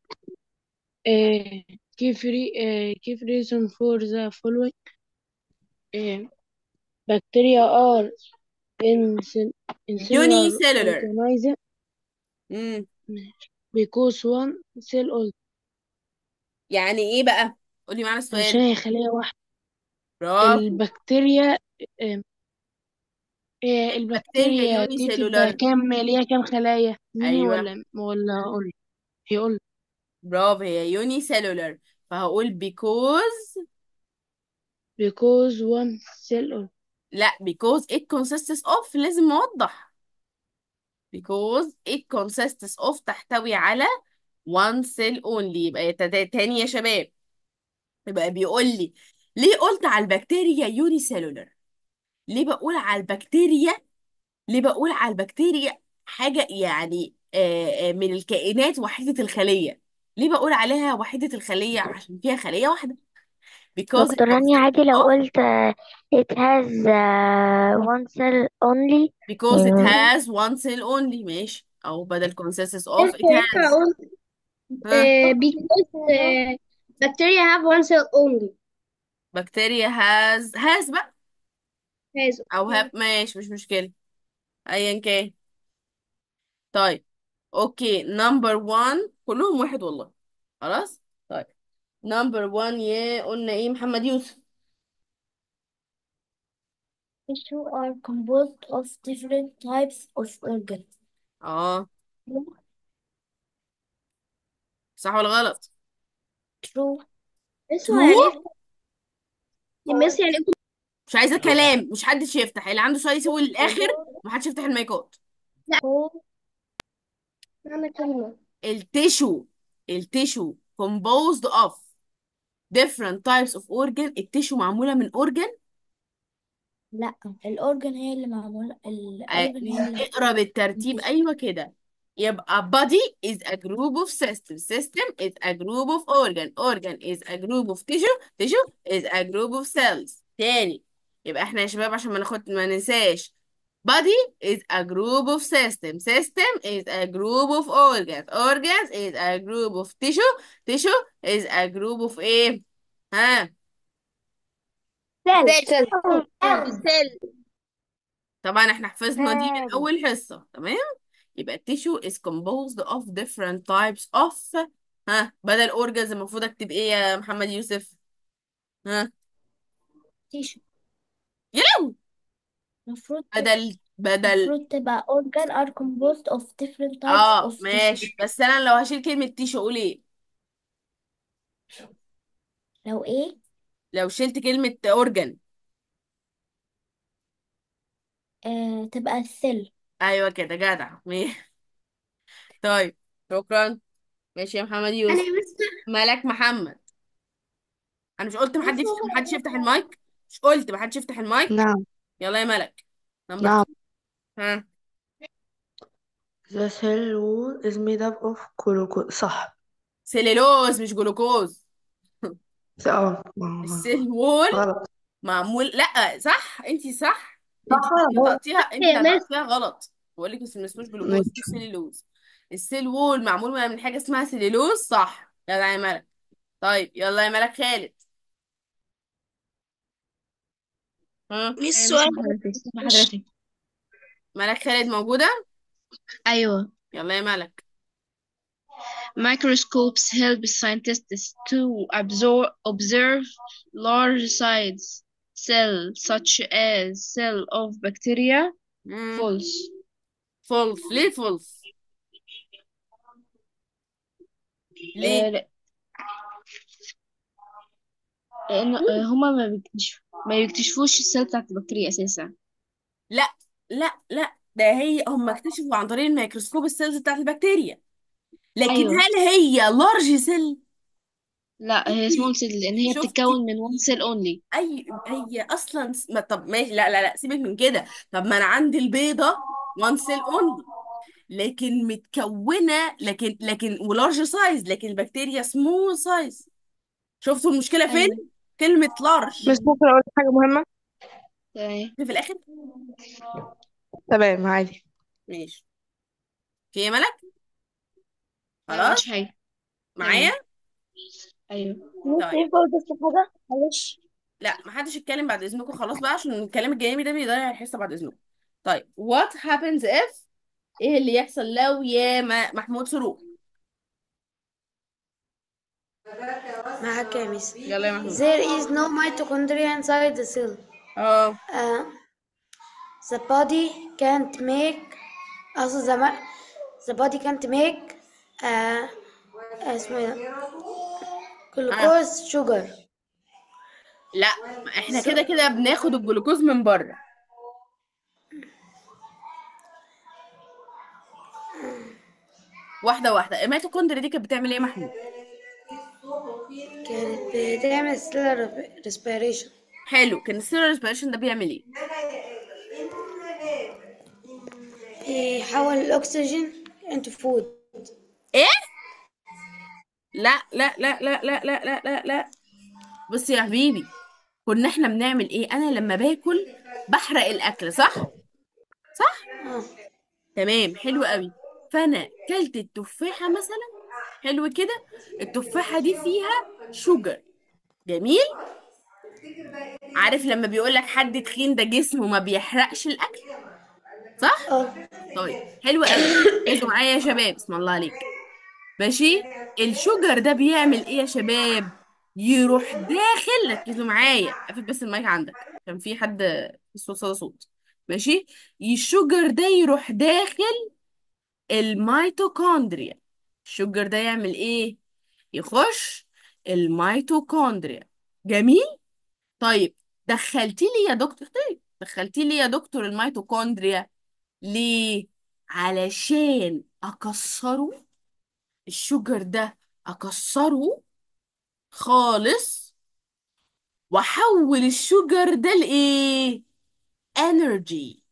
Uh, give re uh, give reason for the following. Uh, bacteria are in in يوني cellular سيلولر organism امم because one cell only يعني ايه بقى قولي معانا عشان السؤال هي خلية واحدة برافو البكتيريا آه، آه، بكتيريا البكتيريا يوني دي بتبقى سيلولر كام ليها كام خلايا ميني ايوه ولا ولا قولي هي قولي برافو هي يوني سيلولر فهقول because because one cell only لا because it consists of لازم اوضح because it consists of تحتوي على one cell only يبقى تا- تاني يا شباب يبقى بيقول لي ليه قلت على البكتيريا يوني سيلولر ليه بقول على البكتيريا ليه بقول على البكتيريا حاجة يعني آه، آه، من الكائنات وحيدة الخلية ليه بقول عليها وحيدة الخلية عشان فيها خلية واحدة because it دكتور هاني عادي لو consists of قلت uh, it has uh, one cell only because it mm, has one cell only ماشي او بدل consists of it ينفع has أقول ها uh, because uh, bacteria have one cell only بكتيريا has has بقى has او have ماشي مش مشكلة ايا كان طيب اوكي نمبر 1 كلهم واحد والله خلاص طيب نمبر 1 يا قلنا ايه محمد يوسف Tissue are composed of different types of organs. اه صح ولا غلط True. اسمه يعني true يا مس يعني إيه مش عايزة كلام مش حدش يفتح اللي عنده سؤال يسوي للاخر ومحدش يفتح المايكات معنى كلمة التيشو التيشو composed of different types of organ التيشو معمولة من organ لا الأورجن هي اللي معمولة آه، الأورجن هي اللي اقرا بالترتيب ايوه كده يبقى body is a group of system system is a group of organ organ is a group of tissue tissue is a group of cells تاني يبقى احنا يا شباب عشان ما ناخد ما ننساش body is a group of system system is a group of organs organs is a group of tissue tissue is a group of ايه ها سيل سيل سيل طبعا احنا حفظنا دي من cells. اول حصة تمام يبقى التيشو is composed of different types of ها بدل organs المفروض اكتب ايه يا محمد يوسف ها tissue يلو المفروض بدل بدل المفروض تبقى organ are composed of different types اه of ماشي tissue بس انا لو هشيل كلمة تيشو اقول ايه لو ايه لو شلت كلمة اورجن آه تبقى السيل ايوه كده جدع ماشي. طيب شكرا ماشي يا محمد انا يوسف بس مالك محمد انا مش قلت محدش محدش يفتح المايك مش قلت محدش يفتح المايك نعم يلا يا ملك نمبر نعم ها The cell wall is made up of glucose صح سيلولوز مش جلوكوز اه ما- السيل وول غلط معمول لا صح انتي صح صح انتي ولا غلط نطقتيها انتي يا مس نطقتيها غلط بقول لك اسمه اسموش جلوكوز ماشي اسمه سيلولوز السيل وول معمول من حاجه اسمها سيلولوز صح يلا يا ملك طيب يلا يا ملك خالد ها مش سؤال حضرتك ملك خالد موجوده أيوة يلا يا ملك microscopes help scientists to absorb, observe large size cell such as cell of bacteria مم. false فولس ليه فولس ليه آه، لا- لأن آه، هما ما بيكتشف ما بيكتشفوش السيل بتاعت البكتيريا أساسا لا لا لا ده هي هم اكتشفوا عن طريق الميكروسكوب السيلز بتاعت البكتيريا لكن أيوة هل هي لارج سيل لا هي small cell لأن هي شفتي بتتكون من one cell only اي هي اصلا س- ما طب ماشي لا لا لا سيبك من كده طب ما انا عندي البيضه وان سيل اونلي لكن متكونه لكن لكن ولارج سايز لكن البكتيريا سمول سايز شفتوا المشكله أيوة فين كلمه لارج بس ممكن اقول حاجة مهمة تمام في الاخر تمام عادي ماشي في إيه يا ملك لا مش خلاص حاجة معايا تمام أيوة ممكن طيب ينفع بس حاجة معلش لا محدش يتكلم بعد اذنكم خلاص بقى عشان الكلام الجانبي ده بيضيع الحصه بعد اذنكم طيب what happens if ايه اللي يحصل لو يا م- محمود سرور معاك يا ميس يلا يا محمود There is no mitochondria inside the cell. اه Uh, the body can't make also the, ma- the body can't make uh, اسمه ايه ده؟ اه glucose sugar. لا احنا So, كده كده بناخد الجلوكوز من بره واحده واحده الميتوكوندريا دي كانت بتعمل ايه يا محمود كانت بتعمل cellular respiration. حلو كان السيلولار ريسبيريشن ده بيعمل ايه بيحول الأكسجين into food. ايه لا لا لا لا لا لا لا لا لا بص يا حبيبي كنا احنا بنعمل ايه انا لما باكل بحرق الاكل صح صح اه تمام حلو قوي فانا كلت التفاحه مثلا حلو كده التفاحه دي فيها شوجر جميل عارف لما بيقول لك حد تخين ده جسمه ما بيحرقش الاكل صح اه طيب حلو قوي ركزوا معايا يا شباب بسم الله عليك ماشي الشوجر ده بيعمل ايه يا شباب يروح داخل ركزوا معايا قفل بس المايك عندك كان في حد في صوت صدى صوت ماشي الشوجر ده يروح داخل الميتوكوندريا الشوجر ده يعمل ايه يخش الميتوكوندريا جميل طيب دخلتي لي يا دكتور طيب دخلتي لي يا دكتور الميتوكوندريا ليه علشان اكسره الشوجر ده اكسره خالص واحول الشوجر ده لايه انرجي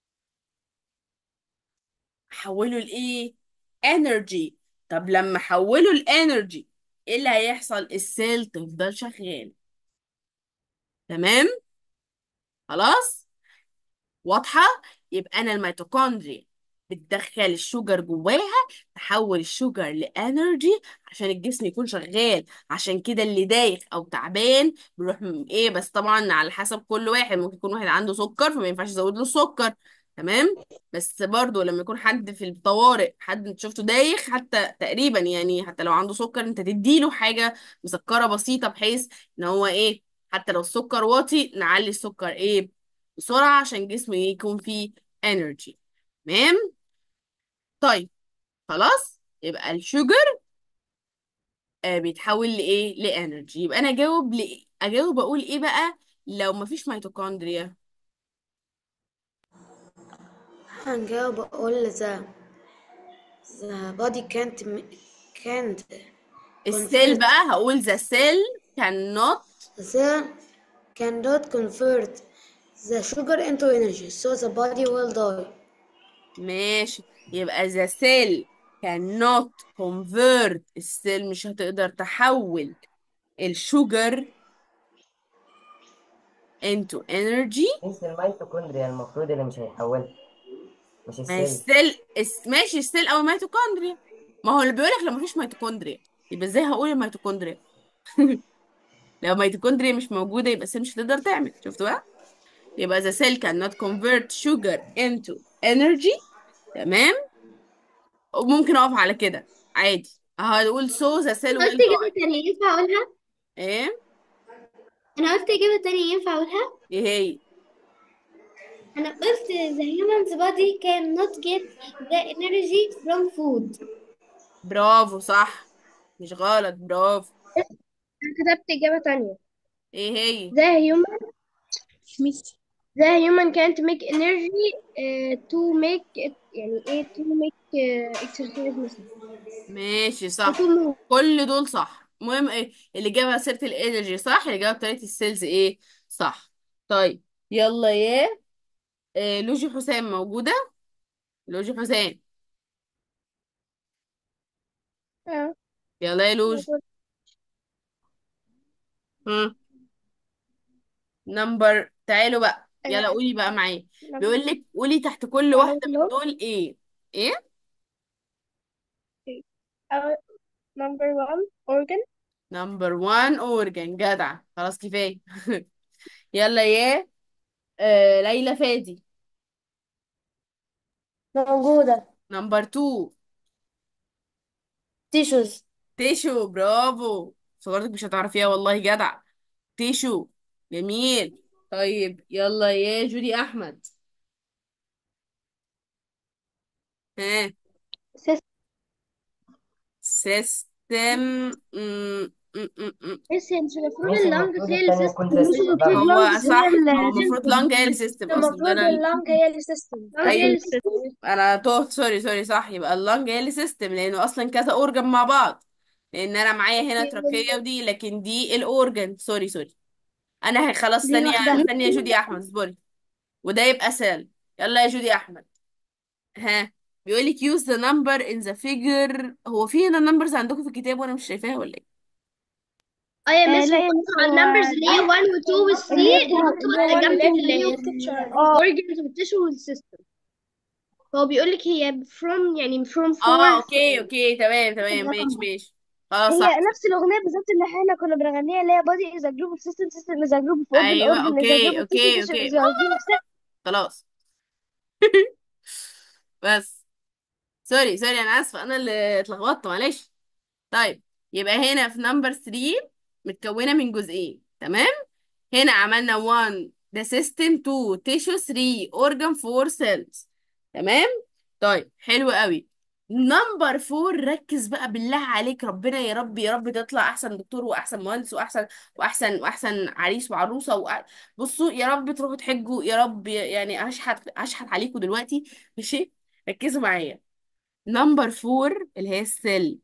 احوله لايه انرجي طب لما احوله لانرجي ايه اللي هيحصل السيل تفضل شغال تمام خلاص واضحة يبقى أنا الميتوكوندريا بتدخل الشوجر جواها تحول الشوجر لانرجي عشان الجسم يكون شغال عشان كده اللي دايخ او تعبان بيروح م- ايه بس طبعا على حسب كل واحد ممكن يكون واحد عنده سكر فما ينفعش يزود له السكر تمام بس برضو لما يكون حد في الطوارئ حد انت شفته دايخ حتى تقريبا يعني حتى لو عنده سكر انت تديله حاجة مسكرة بسيطة بحيث ان هو ايه حتى لو السكر واطي نعلي السكر ايه بسرعة عشان جسمه يكون فيه energy تمام طيب خلاص يبقى الشوجر آه بيتحول لايه لانرجي يبقى انا اجاوب لايه اجاوب اقول ايه بقى لو مفيش ميتوكوندريا هنجاوب أقول the the body can't m- can't السيل convert بقى هقول the cell cannot the cell cannot convert the sugar into energy so the body will die ماشي يبقى the cell cannot convert السيل مش هتقدر تحول الشوجر into energy مش الميتوكوندريا المفروض اللي مش هيحولها مش ما هي السيل السيل الس- ماشي السيل او الميتوكوندريا ما هو اللي بيقولك لو مفيش ميتوكوندريا يبقى ازاي هقول الميتوكوندريا لو ميتوكوندريا مش موجودة يبقى السيل مش هتقدر تعمل شفتوا بقى يبقى the cell cannot convert sugar into energy تمام وممكن اقف على كده عادي هقول so the cell انا will قلت اجابة die تانية ينفع اقولها ايه انا قلت اجابة تانية ينفع اقولها ايه هي انا قلت the human's body cannot get the energy from food برافو صح مش غلط برافو انا كتبت اجابة تانية ايه هي the human the human can't make energy uh, to make it يعني ايه to make uh, exercise مثلا ماشي صح to move كل دول صح المهم ايه اللي جابها سيرة الانرجي صح اللي جابها بطريقة السيلز ايه صح طيب يلا يا إيه لوجي حسام موجودة لوجي حسام اه يلا يا لوجي موجود. هم نمبر تعالوا بقى يلا آه، قولي بقى معايا نمبر بيقول لك قولي تحت كل أقول واحدة من لهم دول ايه ايه number one organ نمبر 1 اورجان جدع خلاص كفاية يلا يا آه ليلى فادي موجودة نمبر 2 tissues تيشو برافو صورتك مش هتعرفيها والله جدع تيشو جميل طيب يلا يا جودي احمد ها سيستم بس هي مش المفروض مش اللنج المفروض هي التانية السيستم تكون مش سيستم المفروض لا هو اللنج صح هي هو المفروض السيستم لانج هي السيستم اصلا ده المفروض انا اللنج هي السيستم اللنج هي ايوه السيستم انا تهت سوري سوري صح يبقى اللنج هي اللي سيستم لانه اصلا كذا اورجن مع بعض لان انا معايا هنا تراكية ودي لكن دي الاورجن سوري سوري انا هي- خلاص دي ثانية لوحدها ثانية يا جودي احمد اصبري وده يبقى سيل يلا يا جودي احمد ها بيقول لك use the number in the figure هو في هنا numbers عندكم في الكتاب وانا مش شايفاها ولا ايه اه يا آه مس لا هو يا مس على هو النمبرز اللي هي 1 و 2 و 3 اللي هي اللي بتاعت مكتوبة اللي هو جنب اللي هي الاورجنز والتيشو والسيستم هو بيقول لك هي from يعني from اه 4 اوكي اوكي تمام تمام ماشي ماشي خلاص هي صح نفس الأغنية بالظبط اللي احنا كنا بنغنيها اللي هي body is a group of system system is a group of organ ايوه organ is a اوكي group of tissue اوكي tissue اوكي is a group of cell خلاص بس سوري سوري انا اسفه انا اللي اتلخبطت معلش طيب يبقى هنا في نمبر 3 متكونه من جزئين تمام هنا عملنا 1 ده سيستم 2 تيشو 3 اورجان 4 سيلز تمام طيب حلو قوي نمبر 4 ركز بقى بالله عليك ربنا يا رب يا رب تطلع احسن دكتور واحسن مهندس واحسن واحسن واحسن عريس وعروسه وأ... بصوا يا رب تروحوا تحجوا يا رب يعني هشحت هشحت عليكم دلوقتي ماشي ركزوا معايا نمبر 4 اللي هي السيل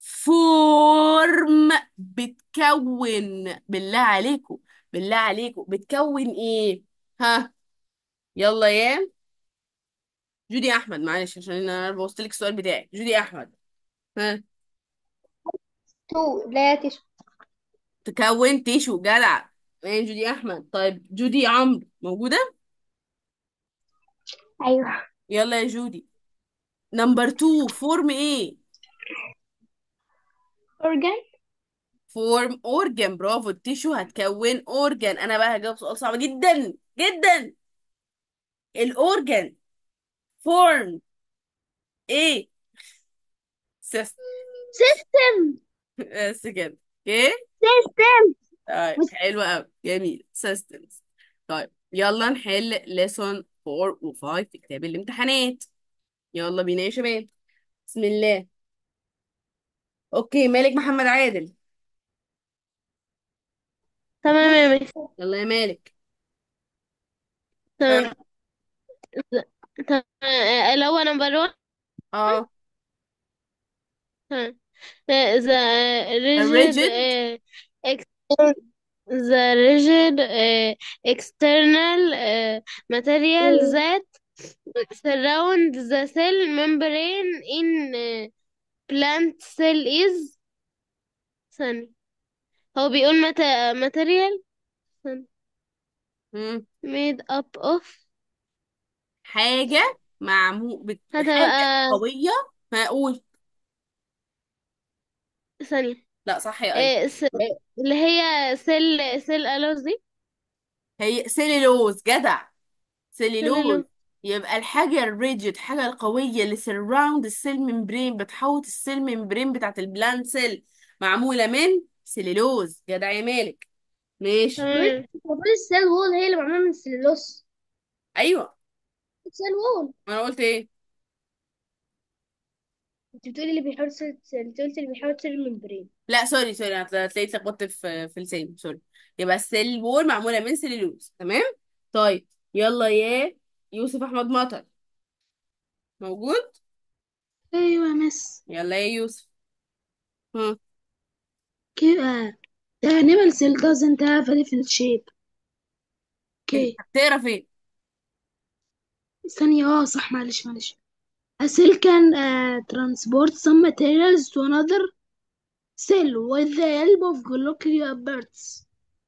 فورم بتكون بالله عليكم بالله عليكم بتكون ايه ها يلا يا جودي احمد معلش عشان انا بوظت لك السؤال بتاعي جودي احمد ها 2 لا تيشو تكون تيشو جدع ايه جودي احمد طيب جودي عمرو موجوده ايوه يلا يا جودي نمبر 2 فورم ايه organ فورم اورجان برافو التيشو هتكون اورجان انا بقى هجاوب سؤال صعب جدا جدا الاورجان فورم ايه سيستم system بس كده اوكي system طيب حلو قوي جميل systems طيب يلا نحل lesson 4 و5 في كتاب الامتحانات يلا بينا يا شباب بسم الله اوكي مالك محمد عادل تمام يا مس يلا يا مالك تمام تمام آه، اللي هو نمبر 1 اه تمام the rigid الريجيد uh, ex- the rigid uh, external uh, material that surround the cell membrane in uh, plant cell is ثانية هو بيقول مت- material ثانية. مم. made up of حاجة معمول بت- حاجة هتبقى قوية هقول ثانية لا صح يا أي آه، س- اللي هي سيل سيل ألوز دي هي سيلولوز جدع سيلولوز سيلولوز يبقى الحاجة الريجيد حاجة القوية اللي سراوند السيل ممبرين بتحوط السيل ممبرين بتاعت البلانت سيل معمولة من سيلولوز جدع يا مالك ماشي تمام المفروض السيل وول هي اللي معمولة من السليلوس ايوه السيل وول انا قلت ايه انت بتقولي اللي بيحاول سيل انت قلت اللي بيحاول سيل الممبرين لا سوري سوري انا تلاقيت اتلخبطت في في لساني سوري يبقى السيل وول معمولة من سيلولوز تمام طيب يلا يا يوسف احمد مطر موجود ايوه يا مس يلا يا يوسف ها كده the animal cell doesn't have a definite shape انت okay بتقرا فين ثانية اه صح معلش معلش a cell can uh, transport some materials to another cell with the help of Golgi apparatus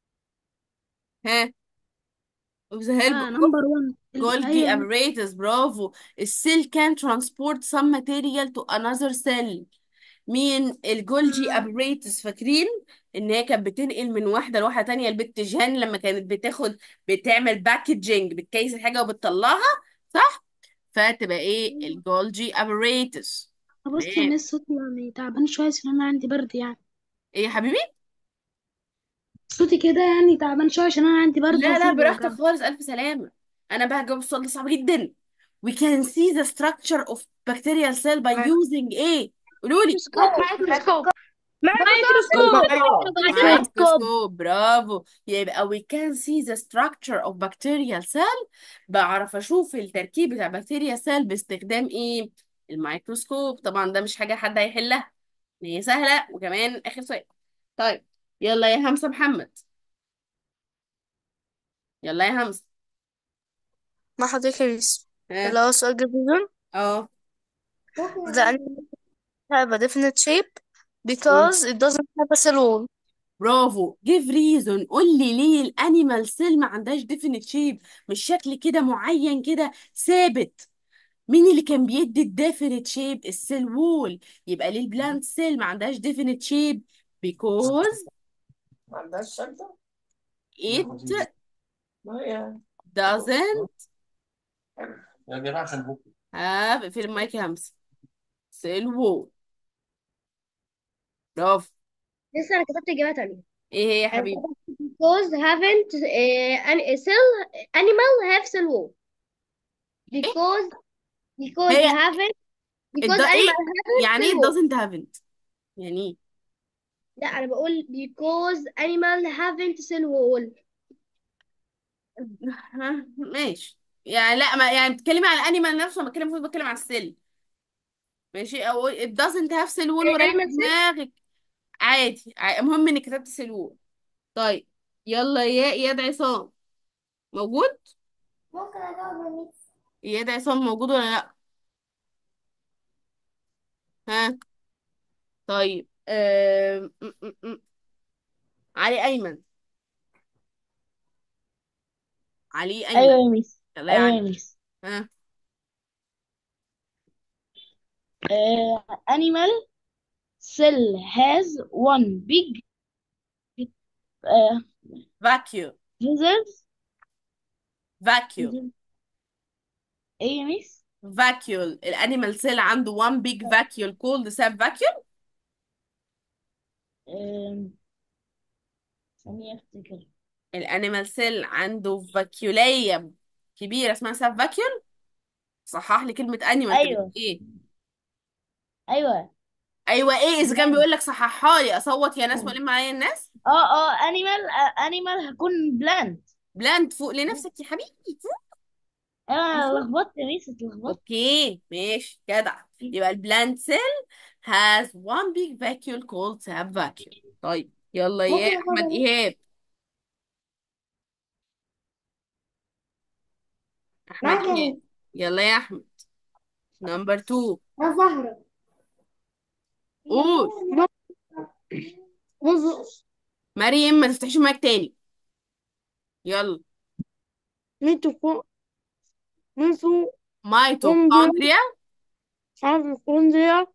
ها with the help اه of number one Golgi ايوه apparatus برافو السيل can transport some material to another cell مين الجولجي ابريتس فاكرين ان هي كانت بتنقل من واحده لواحده تانية البت جان لما كانت بتاخد بتعمل باكجينج بتكيس الحاجه وبتطلعها صح فتبقى ايه الجولجي ابريتس بص يا تمام مس صوتي يعني تعبان شوية عشان انا عندي برد يعني ايه يا حبيبي صوتي كده يعني تعبان شوية عشان انا عندي برد لا لا وصدري براحتك وجعني خالص الف سلامه انا بقى هجاوب السؤال ده صعب جدا we can see the structure of bacterial cell by using ايه قولوا لي مايكروسكوب مايكروسكوب مايكروسكوب مايكروسكوب برافو يبقى we can see the structure of bacterial cell بعرف اشوف التركيب بتاع بكتيريا سيل باستخدام ايه الميكروسكوب طبعا ده مش حاجة حد هيحلها هي سهلة وكمان اخر سؤال طيب يلا يا همسة محمد يلا يا همسة ما حضرتك يا ميس ها اللي هو سؤال جديد اه the animal have a definite shape because it doesn't have a cell wall برافو give reason قول لي ليه الانيمال سيل ما عندهاش definite shape مش شكل كده معين كده ثابت مين اللي كان بيدي الديفينيت شيب السيل وول يبقى ليه البلانت سيل ما عندهاش ديفينيت شيب because ما عندهاش شجرة it ما هي doesn't يا جماعة عشان بكرة have في المايك يا همسة سيل وول برافو لسه انا كتبت اجابات عليها ايه هي يا انا حبيبي كتبت because haven't uh, an cell animal have cell wall ايه because because هي haven't الد... because ايه animal haven't يعني ايه cell wall doesn't haven't يعني ايه لا انا بقول because animal haven't cell wall ها، ماشي يعني لا ما يعني بتتكلمي على الانيمال نفسه ما بتكلم المفروض بتكلم على السيل ماشي او it doesn't have cell wall وريح animal cell دماغك عادي ع- المهم انك كتبت سيل وول طيب يلا يا اياد عصام موجود ممكن اجاوب يا ميس اياد عصام موجود ولا لا ها طيب أم... م- م- م. علي ايمن علي ايوه ايمن يا ميس يلا يا ايوه يا علي ميس ها uh, animal cell has one big uh, vacuole reserve vacuole ايه يا ميس vacuole الانيمال سيل عنده one big vacuole called ساب vacuole um, ثانية افتكر الانيمال سيل عنده فاكيولية كبيرة اسمها ساب فاكيوم صحح لي كلمة انيمال تبقى ايوه ايه ايوه ايوه ايه اذا كان بلانت بيقول لك صححها لي اصوت يا ناس والم عليا الناس اه اه انيمال انيمال هكون بلانت بلانت فوق لنفسك يا حبيبي فوق انا فوق لخبطت يا ميس اتلخبطت اوكي ماشي جدع يبقى البلانت سيل has one big vacuole called sap vacuole طيب يلا يا ممكن احمد اجاوب ايهاب احمد معاك ايهاب انا يلا يا احمد نمبر 2 يا زهرة قول منذ مريم ما تفتحيش المايك تاني يلا ميتوكو منذ كوندريا ميتوكوندريا ميتوكوندريا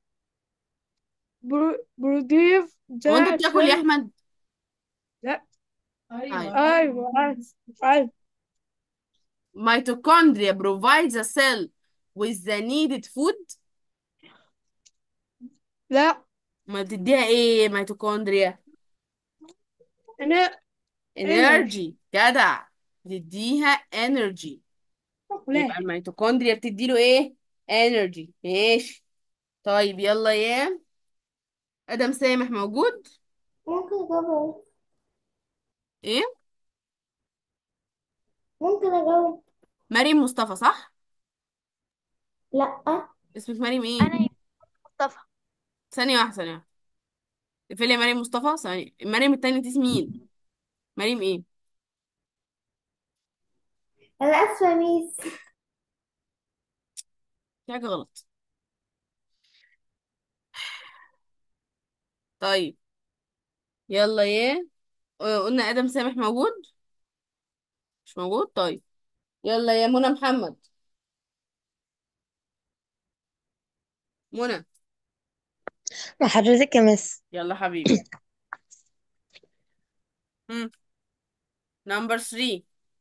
بروديف هو انت ذا بتاكل يا سيل احمد لا ايوه ايوه عارف عارف mitochondria provides a cell with the needed food لا ما بتديها ايه ميتوكوندريا انا energy جدع بتديها energy يبقى لا الميتوكوندريا بتديله ايه energy ماشي طيب يلا يا ادم سامح موجود ممكن اجاوب ايه ممكن اجاوب مريم مصطفى صح لا اسمك مريم ايه انا مصطفى ثانية واحدة ثانية واحدة اقفلي يا مريم مصطفى ثانية مريم التانية دي مين مريم ايه انا اسفة يا ميس في حاجة غلط طيب يلا يا آه، قلنا ادم سامح موجود مش موجود طيب يلا يا منى محمد منى مع حضرتك يا مس يلا حبيبي هم. نمبر 3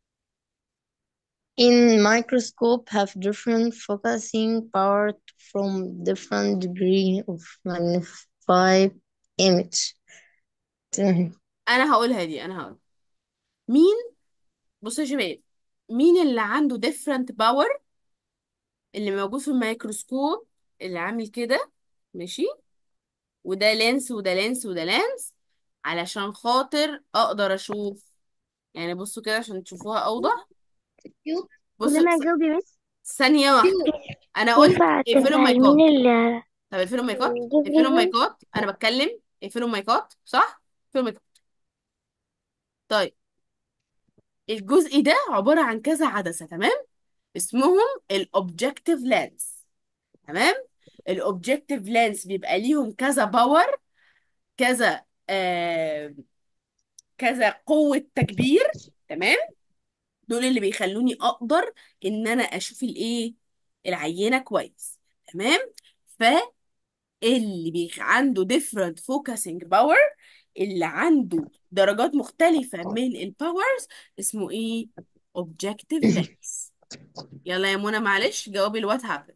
in microscope have different focusing power from different degree of magnified image انا هقولها دي انا هقول مين بصوا يا شباب مين اللي عنده different power اللي موجود في الميكروسكوب اللي عامل كده ماشي وده لينس وده لينس وده لينس علشان خاطر اقدر اشوف يعني بصوا كده عشان تشوفوها اوضح بصوا كلنا س- اجاوب يا ميس ثانية واحدة انا قلت ينفع اقفلوا تفهمين المايكات ال طب اقفلوا المايكات give اقفلوا reason المايكات انا بتكلم اقفلوا المايكات صح اقفلوا المايكات طيب الجزء ده عبارة عن كذا عدسة تمام اسمهم الاوبجكتيف لانس تمام الاوبجكتيف لانس بيبقى ليهم كذا باور كذا آه كذا قوة تكبير تمام دول اللي بيخلوني اقدر ان انا اشوف الايه العينة كويس تمام فاللي بيخ عنده different focusing power اللي عنده درجات مختلفة من الباورز اسمه ايه objective lens يلا يا منى معلش جاوبي الوات هابن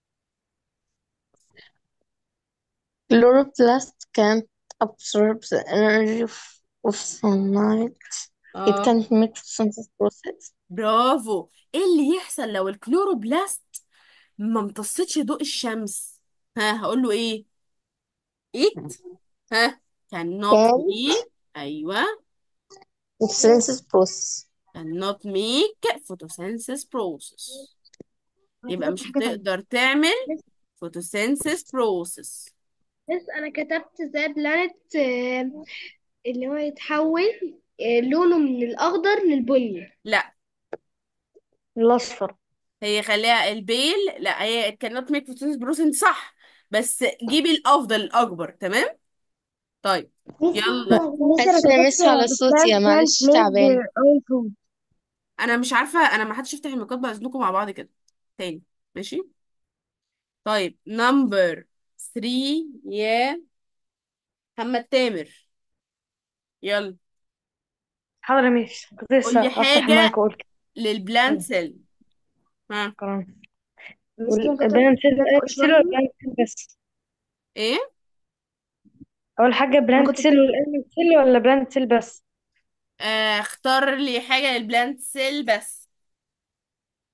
chloroplast can't absorb the energy of, of sunlight it اه can't make photosynthesis process برافو ايه اللي يحصل لو الكلوروبلاست ما امتصتش ضوء الشمس ها هقول له ايه it ها cannot can make ايوه photosynthesis process cannot make photosynthesis process يبقى مش هتقدر تعمل photosynthesis process بس انا كتبت ذا بلانت اللي هو يتحول آه، لونه من الاخضر للبني لا الأصفر هي خليها البيل لا هي cannot make photosynthesis process صح بس جيبي الافضل الاكبر تمام طيب يلا معلش أنا مس على الصوت يا معلش تعبان انا مش عارفه انا ما حدش يفتح الميكات بقى اذنكم مع بعض كده تاني ماشي طيب نمبر 3 يا محمد تامر يلا حاضر يا ميس كنت قول لسه لي افتح المايك حاجه واقول كده للبلانت سيل ها كلام مسكين كنت والبلانت سيل فوق سيل شوية ولا بلانت سيل بس ايه اول حاجه انا بلانت كنت سيل والانيمال سيل ولا بلانت سيل بس آه اختار لي حاجه للبلانت سيل بس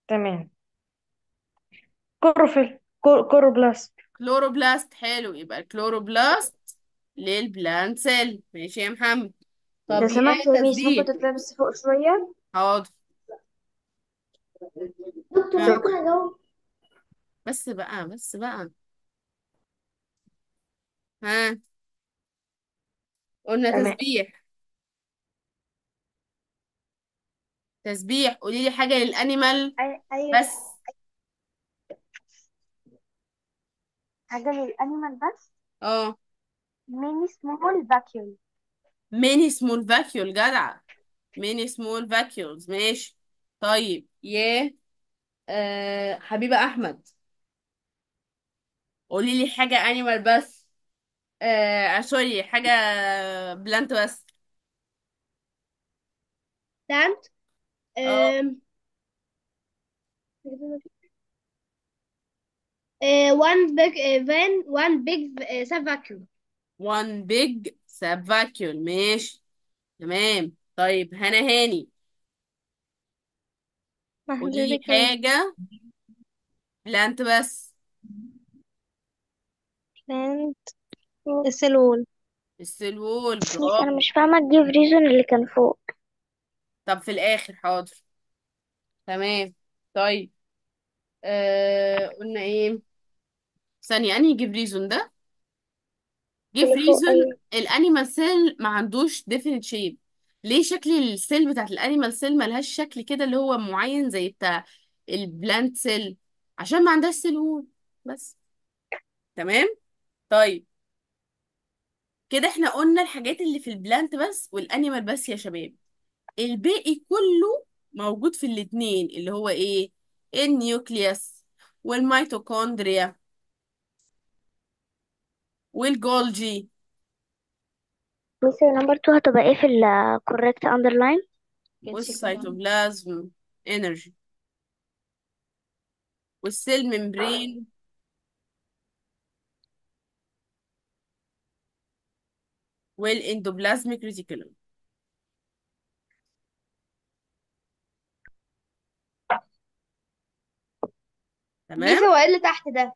تمام كوروفيل كور- كوروبلاست كلوروبلاست حلو يبقى الكلوروبلاست للبلانت سيل ماشي يا محمد طب لو سمحت يا يا ميس ممكن تسبيح تطلع بس فوق شوية حاضر دكتور ها ممكن أجاوب بس بقى بس بقى ها قلنا تمام تسبيح تسبيح قولي لي حاجة للأنيمال أي أيوة بس حاجة للأنيمال بس اه ميني سمول فاكيوم ميني سمول فاكيول جدع ميني سمول فاكيولز ماشي طيب يا آه حبيبة أحمد قولي لي حاجة أنيمال بس آه سوري حاجة بلانت بس plant اه um, uh, one big uh, van one big uh, sub vacuum one big sub vacuole ماشي تمام طيب هنا هاني قولي لي حضرتك ايه حاجة بلانت بس plant السلول السلول ميس انا برافو مش فاهمة الجيف ريزون اللي كان فوق طب في الآخر حاضر تمام طيب آه قلنا ايه ثانية أنهي جيف ريزون ده جيف اللي فوق ريزون ايوه الانيمال سيل ما عندوش ديفينيت شيب ليه شكل السيل بتاعت الانيمال سيل ملهاش شكل كده اللي هو معين زي بتاع البلانت سيل عشان ما عندهاش سيل وول بس تمام طيب كده احنا قلنا الحاجات اللي في البلانت بس والانيمال بس يا شباب الباقي كله موجود في الاتنين اللي هو ايه النيوكليوس والميتوكوندريا والجولجي ميس نمبر 2 هتبقى ايه في ال correct underline والسيتوبلازم انرجي والسيل ممبرين والاندوبلازميك ريتيكولوم ميس تمام هو ايه اللي تحت ده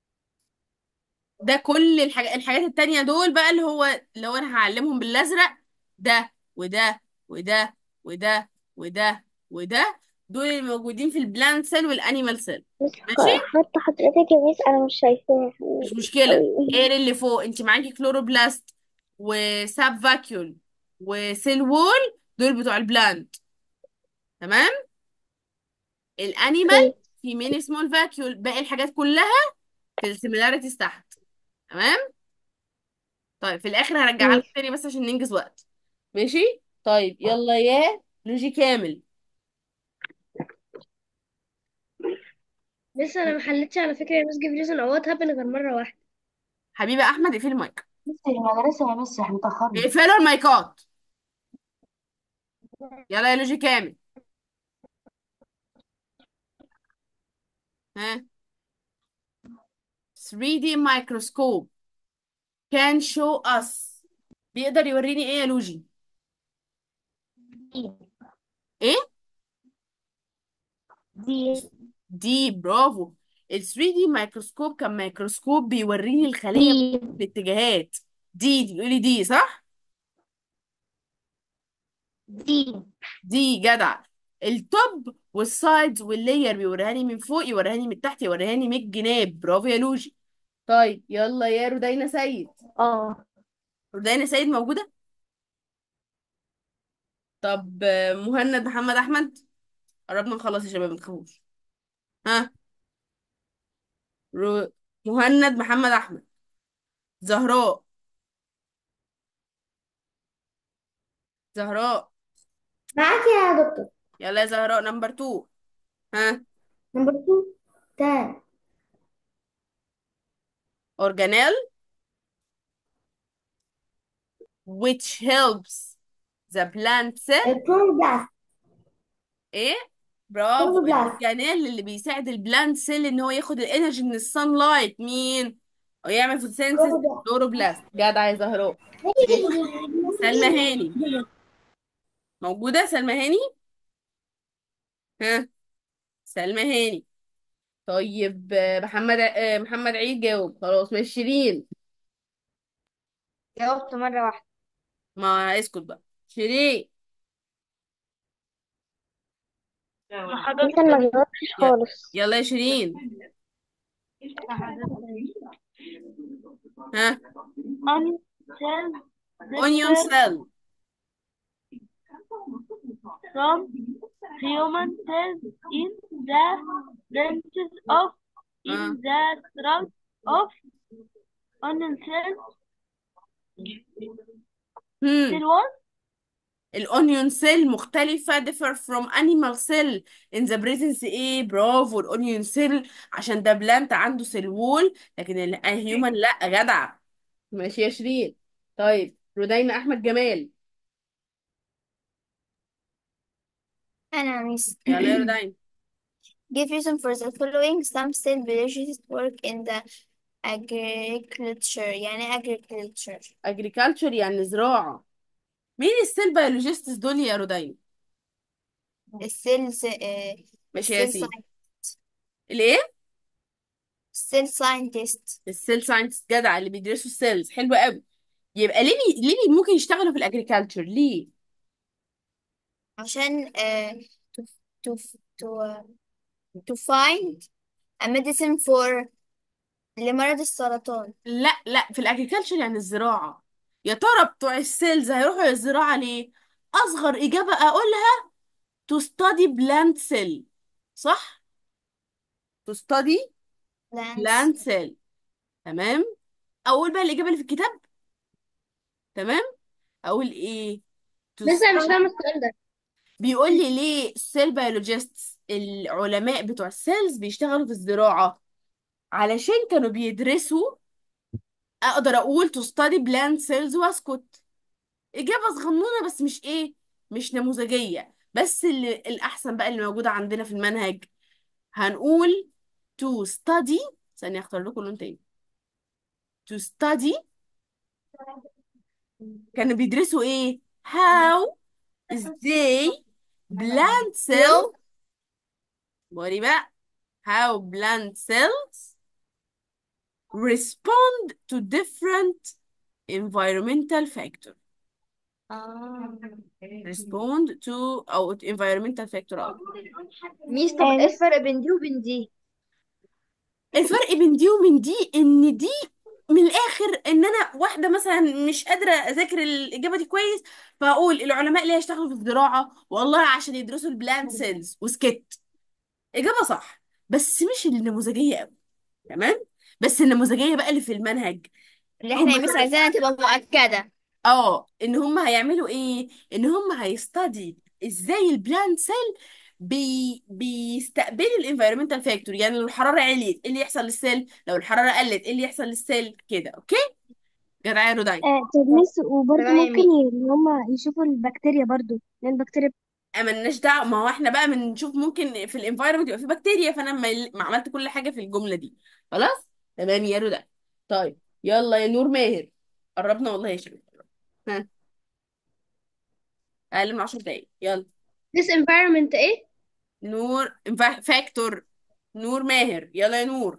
ده كل الحاجات الحاجات التانية دول بقى اللي هو اللي هو انا هعلمهم بالازرق ده وده وده وده وده وده دول اللي موجودين في البلانت سيل والانيمال سيل ميس ماشي خط حضرتك يا ميس انا مش شايفاها مش مشكلة ايه اللي فوق انت معاكي كلوروبلاست وساب فاكيول وسيل وول دول بتوع البلانت تمام الانيمال اوكي في ميني سمول فاكيول باقي الحاجات كلها في السيميلاريتيز تحت تمام طيب في الاخر هرجعها لك ماشي تاني بس عشان ننجز وقت ماشي طيب يلا يا لوجي كامل لسه انا ما حلتش على فكره يا مس جيف ريزون او وات هابن غير مره واحده حبيبي احمد اقفلي المايك لسه المدرسة يا مس احنا اتأخرنا اقفلوا المايكات يلا يا لوجي كامل ها 3D microscope can show us بيقدر يوريني ايه يا لوجي ايه دي دي برافو ال 3D مايكروسكوب كان ميكروسكوب بيوريني الخلية دي باتجاهات دي دي بيقولي دي صح دي دي جدع التوب والسايدز واللاير بيوريهاني من فوق يوريهاني من تحت يوريهاني من الجناب برافو يا لوجي طيب يلا يا رودينا سيد اه رودينا سيد موجودة طب آه، مهند محمد احمد قربنا نخلص يا شباب ما تخافوش ها رو... مهند محمد احمد زهراء زهراء معاك يا دكتور يلا يا زهراء نمبر 2 ها نمبر 2 تان organelle which helps the plant cell الكلوروبلاست ايه برافو كلوروبلاست الاورجانيل اللي بيساعد البلانت سيل ان هو ياخد الانرجي من السان لايت مين ويعمل فوتوسينثيس كلوروبلاست كلوروبلاست جدع يا زهراء ماشي سلمى هاني موجودة سلمى هاني ها سلمى هاني طيب آه، محمد ع- آه، محمد عيد جاوب خلاص مش شيرين جاوبت مرة واحدة ما اسكت بقى شيرين انت ما جاوبتش ي- خالص يلا يا شيرين ها onion cells onion differ cell from human cells in the branches of in اه the trunk of onion cells هم cell wall الاونيون سيل مختلفة differ from animal cell in the presence ايه برافو الاونيون سيل عشان ده بلانت عنده سيل وول لكن الهيومن لا جدع ماشي يا شيرين طيب رودينا احمد جمال أنا ميس يلا يا رودينا Give reason for the following some cell biologists work in the agriculture يعني agriculture agriculture يعني زراعة مين السيل بيولوجيستس دول يا رودينا السيلز آه، ماشي يا السيل سيدي ساينس الايه السيل ساينتست السيل ساينس جدع اللي بيدرسوا السيلز حلو قوي يبقى ليه بي... ليه بي ممكن يشتغلوا في الاجريكلتشر ليه عشان آه، to, to, to, to find a medicine for لمرض السرطان لا لا في الاجريكلتشر يعني الزراعة يا ترى بتوع السيلز هيروحوا للزراعة ليه اصغر اجابة اقولها to study plant cell صح to study plants plant cell تمام اقول بقى الاجابة اللي في الكتاب تمام اقول ايه to بس انا مش study فاهمة السؤال ده بيقول لي ليه السيل بيولوجيستس العلماء بتوع السيلز بيشتغلوا في الزراعة علشان كانوا بيدرسوا اقدر اقول to study plant cells واسكت اجابة صغنونة بس مش ايه مش نموذجية بس اللي الاحسن بقى اللي موجودة عندنا في المنهج هنقول to study ثانية اختار لكم لون تاني to study كانوا بيدرسوا ايه how ازاي plant cell بوري بقى how plant cells respond to different environmental factor respond to او environmental factor اه ميس طب ايه الفرق بين دي وبين دي الفرق بين دي ومن دي ان دي من الاخر ان انا واحده مثلا مش قادره اذاكر الاجابه دي كويس فاقول العلماء ليه يشتغلوا في الزراعه والله عشان يدرسوا البلانت سيلز وسكت اجابه صح بس مش النموذجيه قوي تمام بس النموذجيه بقى اللي في المنهج اللي هم احنا يا ميس عايزينها تبقى مؤكدة اه ان هم هيعملوا ايه ان هم هيستدي ازاي البلانت سيل بي بيستقبلوا الانفيرومنتال فاكتور يعني لو الحراره عليت ايه اللي يحصل للسيل لو الحراره قلت ايه اللي يحصل للسيل كده اوكي جدع يا رودين آه طب ميس وبرضه تمام يا ممكن ميس ي- ان هم يشوفوا البكتيريا برضه لان البكتيريا مالناش دعوه ما هو احنا بقى بنشوف ممكن في الانفايرمنت يبقى في بكتيريا فانا ما ما عملت كل حاجه في الجمله دي خلاص تمام يا رودين طيب يلا يا نور ماهر قربنا والله يا شباب ها اقل من 10 دقايق يلا this environment ايه نور فاكتور نور ماهر يلا يا نور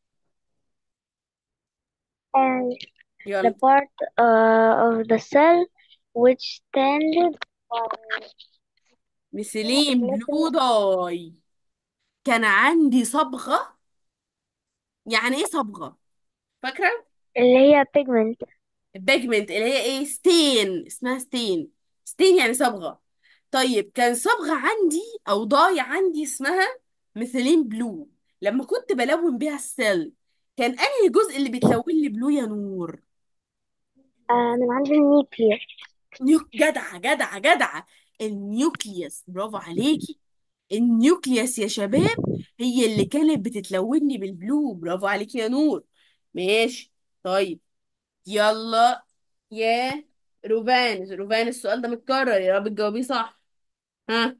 and the يلا part uh, of the cell which stands for مثلين بلو significant داي كان عندي صبغة يعني ايه صبغة فاكرة اللي هي pigment البيجمنت اللي هي ايه ستين اسمها ستين ستين يعني صبغة طيب كان صبغة عندي او ضاي عندي اسمها مثلين بلو لما كنت بلون بيها السيل كان انهي الجزء اللي بيتلون لي بلو يا نور آه من عند النيوكليوس نيوك جدعة جدعة جدعة النيوكليوس برافو عليكي النيوكليوس يا شباب هي اللي كانت بتتلوني بالبلو برافو عليكي يا نور ماشي طيب يلا يا روفان روفان السؤال ده متكرر يا رب تجاوبيه صح ها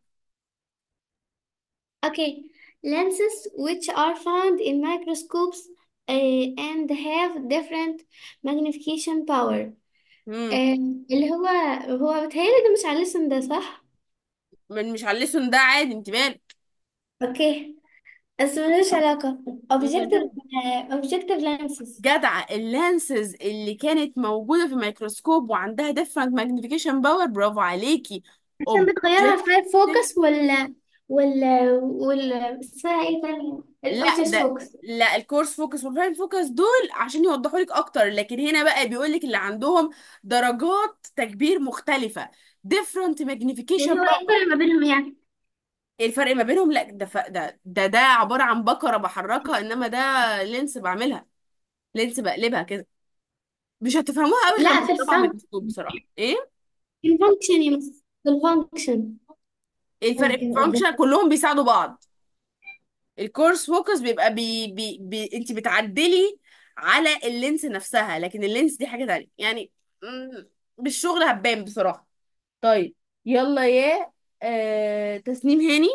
Okay, lenses which are found in microscopes uh, and have different magnification power. مم. uh, اللي هو هو بتهيألي ده مش على اللسن ده صح؟ من مش على الليسون ده عادي انت بالك اوكي بس ملوش علاقة objective آه، objective lenses جدعة اللانسز اللي كانت موجودة في الميكروسكوب وعندها different magnification power برافو عليكي عشان بتغيرها في objective فوكس ولا ولا ولا اسمها ايه تاني لا الاوبجكت ده فوكس لا الكورس فوكس والفاين فوكس دول عشان يوضحوا لك اكتر لكن هنا بقى بيقول لك اللي عندهم درجات تكبير مختلفة different magnification يعني هو ايه power الفرق ما بينهم يعني الفرق ما بينهم لا ده ف... ده ده ده عبارة عن بكرة بحركها انما ده لينس بعملها لينس بقلبها كده مش هتفهموها قوي غير لا لما في تطلعوا الفانكشن ميكروسكوب بصراحة ايه في الفانكشن يا مس في الفانكشن إيه الفرق في الفانكشن كلهم بيساعدوا بعض الكورس فوكس بيبقى بي بي بي انت بتعدلي على اللينس نفسها لكن اللينس دي حاجة تانية يعني مم، بالشغل هتبان بصراحة طيب يلا يا آه تسنيم هاني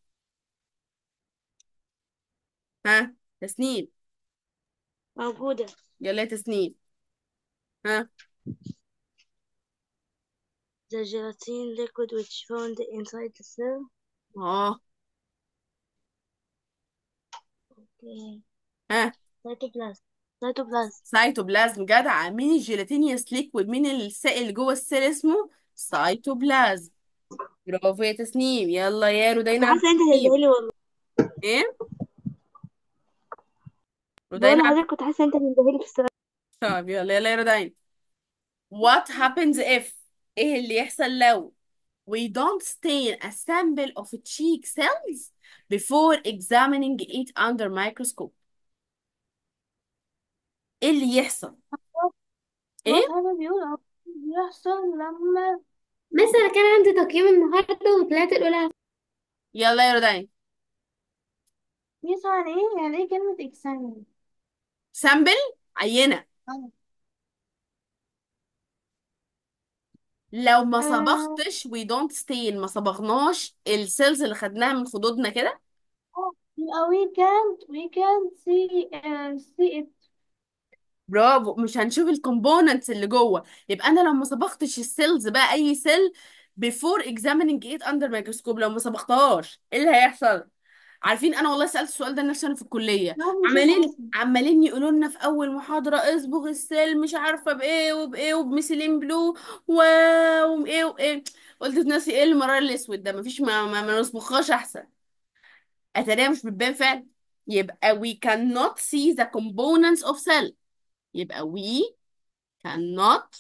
ها تسنيم موجودة يلا يا تسنيم ها The gelatin liquid which found inside the cell. اه Okay. ها Cytoplasm. Cytoplasm. سايتوبلازم جدع مين الجيلاتينيوس ليكويد مين السائل اللي جوه السيل اسمه سايتوبلازم برافو يا تسنيم يلا يا رودينا عبد حاسة انت الحكيم هتديهالي والله ايه بقول رودينا عبد لحضرتك كنت حاسة انت هتديهالي في السؤال طب يلا يلا يا رودينا what happens if ايه اللي يحصل لو we don't stain a sample of cheek cells before examining it under microscope ايه اللي يحصل ايه هذا بيقول بيحصل لما مثلا كان عندي تقييم النهارده وطلعت الأولى يلا يا رودينا يسأل ايه يعني ايه كلمة examine سامبل عينة لو ما آه. صبغتش we don't stain ما صبغناش السيلز اللي خدناها من خدودنا كده يبقى we can't we can't see uh, see it برافو مش هنشوف الكومبوننتس اللي جوه يبقى انا لو ما صبغتش السيلز بقى اي سيل before examining it under microscope لو ما صبغتهاش ايه اللي هيحصل عارفين انا والله سألت السؤال ده لنفسي انا في الكلية ما مش عمالين هيحصل عمالين يقولوا لنا في اول محاضرة اصبغ السيل مش عارفة بايه وبايه وبميثيلين بلو و... وايه وايه قلت لنفسي ايه المرار الاسود ده مفيش ما ما, ما نصبغهاش احسن اتاريها مش بتبان فعلا يبقى we cannot see the components of cell يبقى we cannot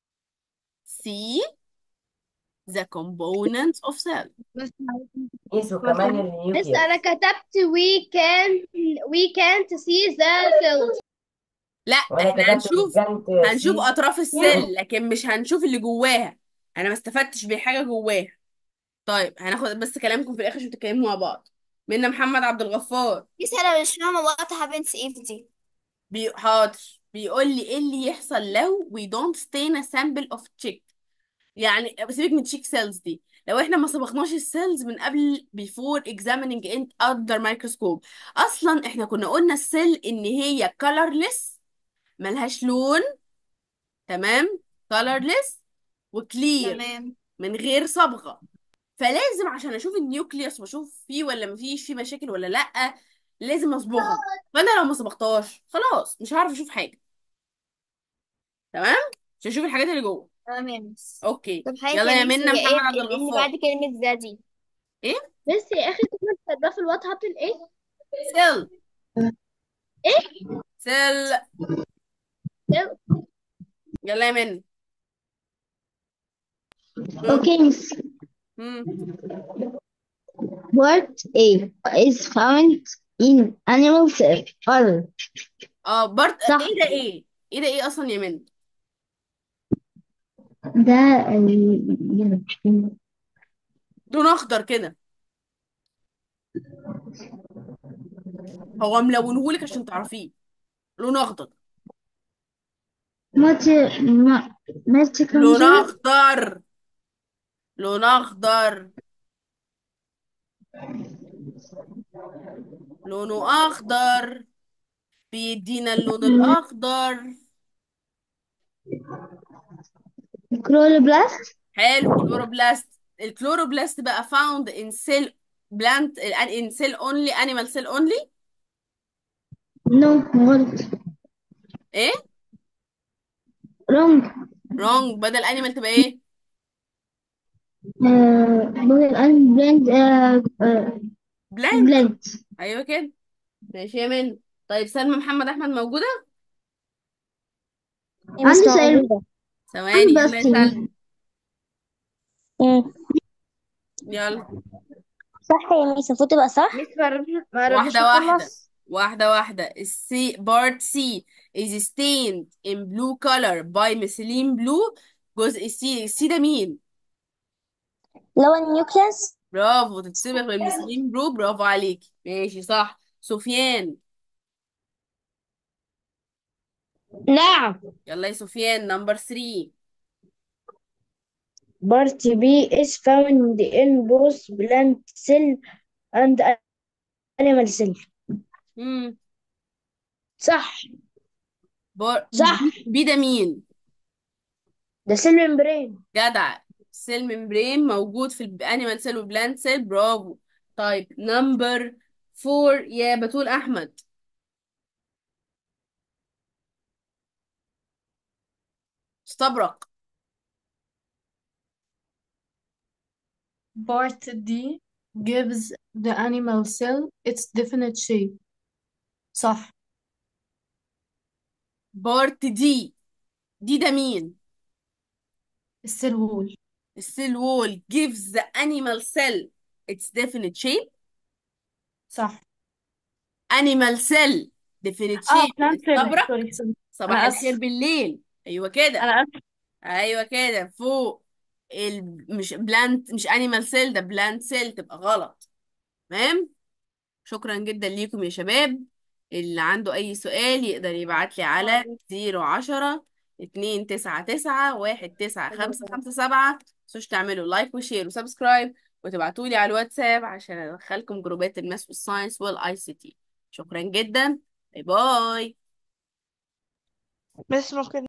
see the components of cell بس قيسوا كمان بس النيوكليوس انا كتبت we can we can't see the cells لا وانا احنا كتبت هنشوف بجنت هنشوف سي اطراف السيل لكن مش هنشوف اللي جواها انا ما استفدتش بحاجه جواها طيب هناخد بس كلامكم في الاخر عشان تتكلموا مع بعض منا محمد عبد الغفار بس انا مش فاهمة what happens if دي بي... حاضر بيقول لي ايه اللي يحصل لو we don't stain a sample of cheek يعني سيبك من cheek cells دي لو احنا ما صبغناش السيلز من قبل before examining it under microscope اصلا احنا كنا قلنا السيل ان هي colorless ملهاش لون تمام colorless وكلير تمام من غير صبغة فلازم عشان اشوف النيوكليوس واشوف فيه ولا مفيش فيه مشاكل ولا لأ لازم اصبغها فانا لو ما صبغتهاش خلاص مش هعرف اشوف حاجة تمام مش هشوف الحاجات اللي جوه تمام يا مس اوكي طب حاجة يلا يا يا مس منى هي محمد ايه عبد اللي الغفار بعد كلمة ذا دي ايه بس يا اخي كلمة كاتباه في الوات هابن ايه سيل ايه سيل Cell. يلا يا منى Okay, miss. مم. What A is found in animal cell? Or اه برضه صح ايه ده ايه ايه ده ايه اصلا يا منى ده ال- لون اخضر كده هو ملونهولك عشان تعرفيه لون اخضر ماتي ما ماتي لون كونجر اخضر لون اخضر لونه اخضر بيدينا اللون الاخضر كلوروبلاست حلو كلوروبلاست الكلوروبلاست بقى found in cell بلانت ان سيل اونلي انيمال سيل اونلي نو غلط ايه رونج wrong بدل انيمال تبقى ايه بدل ان بلاند بلانت بلاند ايوه كده ماشي يا منى طيب سلمى محمد احمد موجوده عندي سؤال ثواني عندي يلا بس يا سلمى يلا صح يا ميس المفروض تبقى صح ميس ما رضيش ما رضيش واحده واحده يخلص واحده واحده السي بارت سي is stained in blue color by methylene blue جزء السي السي ده مين لو النيوكليس برافو تتصبغ بالميثيلين بلو برافو عليكي ماشي صح سفيان نعم يلا يا سفيان نمبر 3 Part B is found in both plant cell and animal cell امم صح بار... صح بي بي ده مين ده سيل ممبرين جدع سيل ممبرين موجود في الانيمال سيل والبلانت سيل برافو طيب نمبر 4 يا بتول احمد استبرق Part D gives the animal cell its definite shape. صح بارت دي دي ده مين السيل وول السيل وول gives the animal cell its definite shape صح animal cell definite اه shape plant cell استبرق سوري سوري صباح انا الخير اسف بالليل ايوه كده انا اسف ايوه كده فوق ال... مش بلانت مش انيمال سيل ده بلانت سيل تبقى غلط تمام شكرا جدا ليكم يا شباب اللي عنده اي سؤال يقدر يبعت لي على زيرو عشرة اتنين تسعة تسعة واحد تسعة خمسة خمسة سبعة متنسوش تعملوا لايك وشير وسبسكرايب وتبعتوا لي على الواتساب عشان ادخلكم جروبات الماس والساينس والاي سي تي شكرا جدا باي باي بس ممكن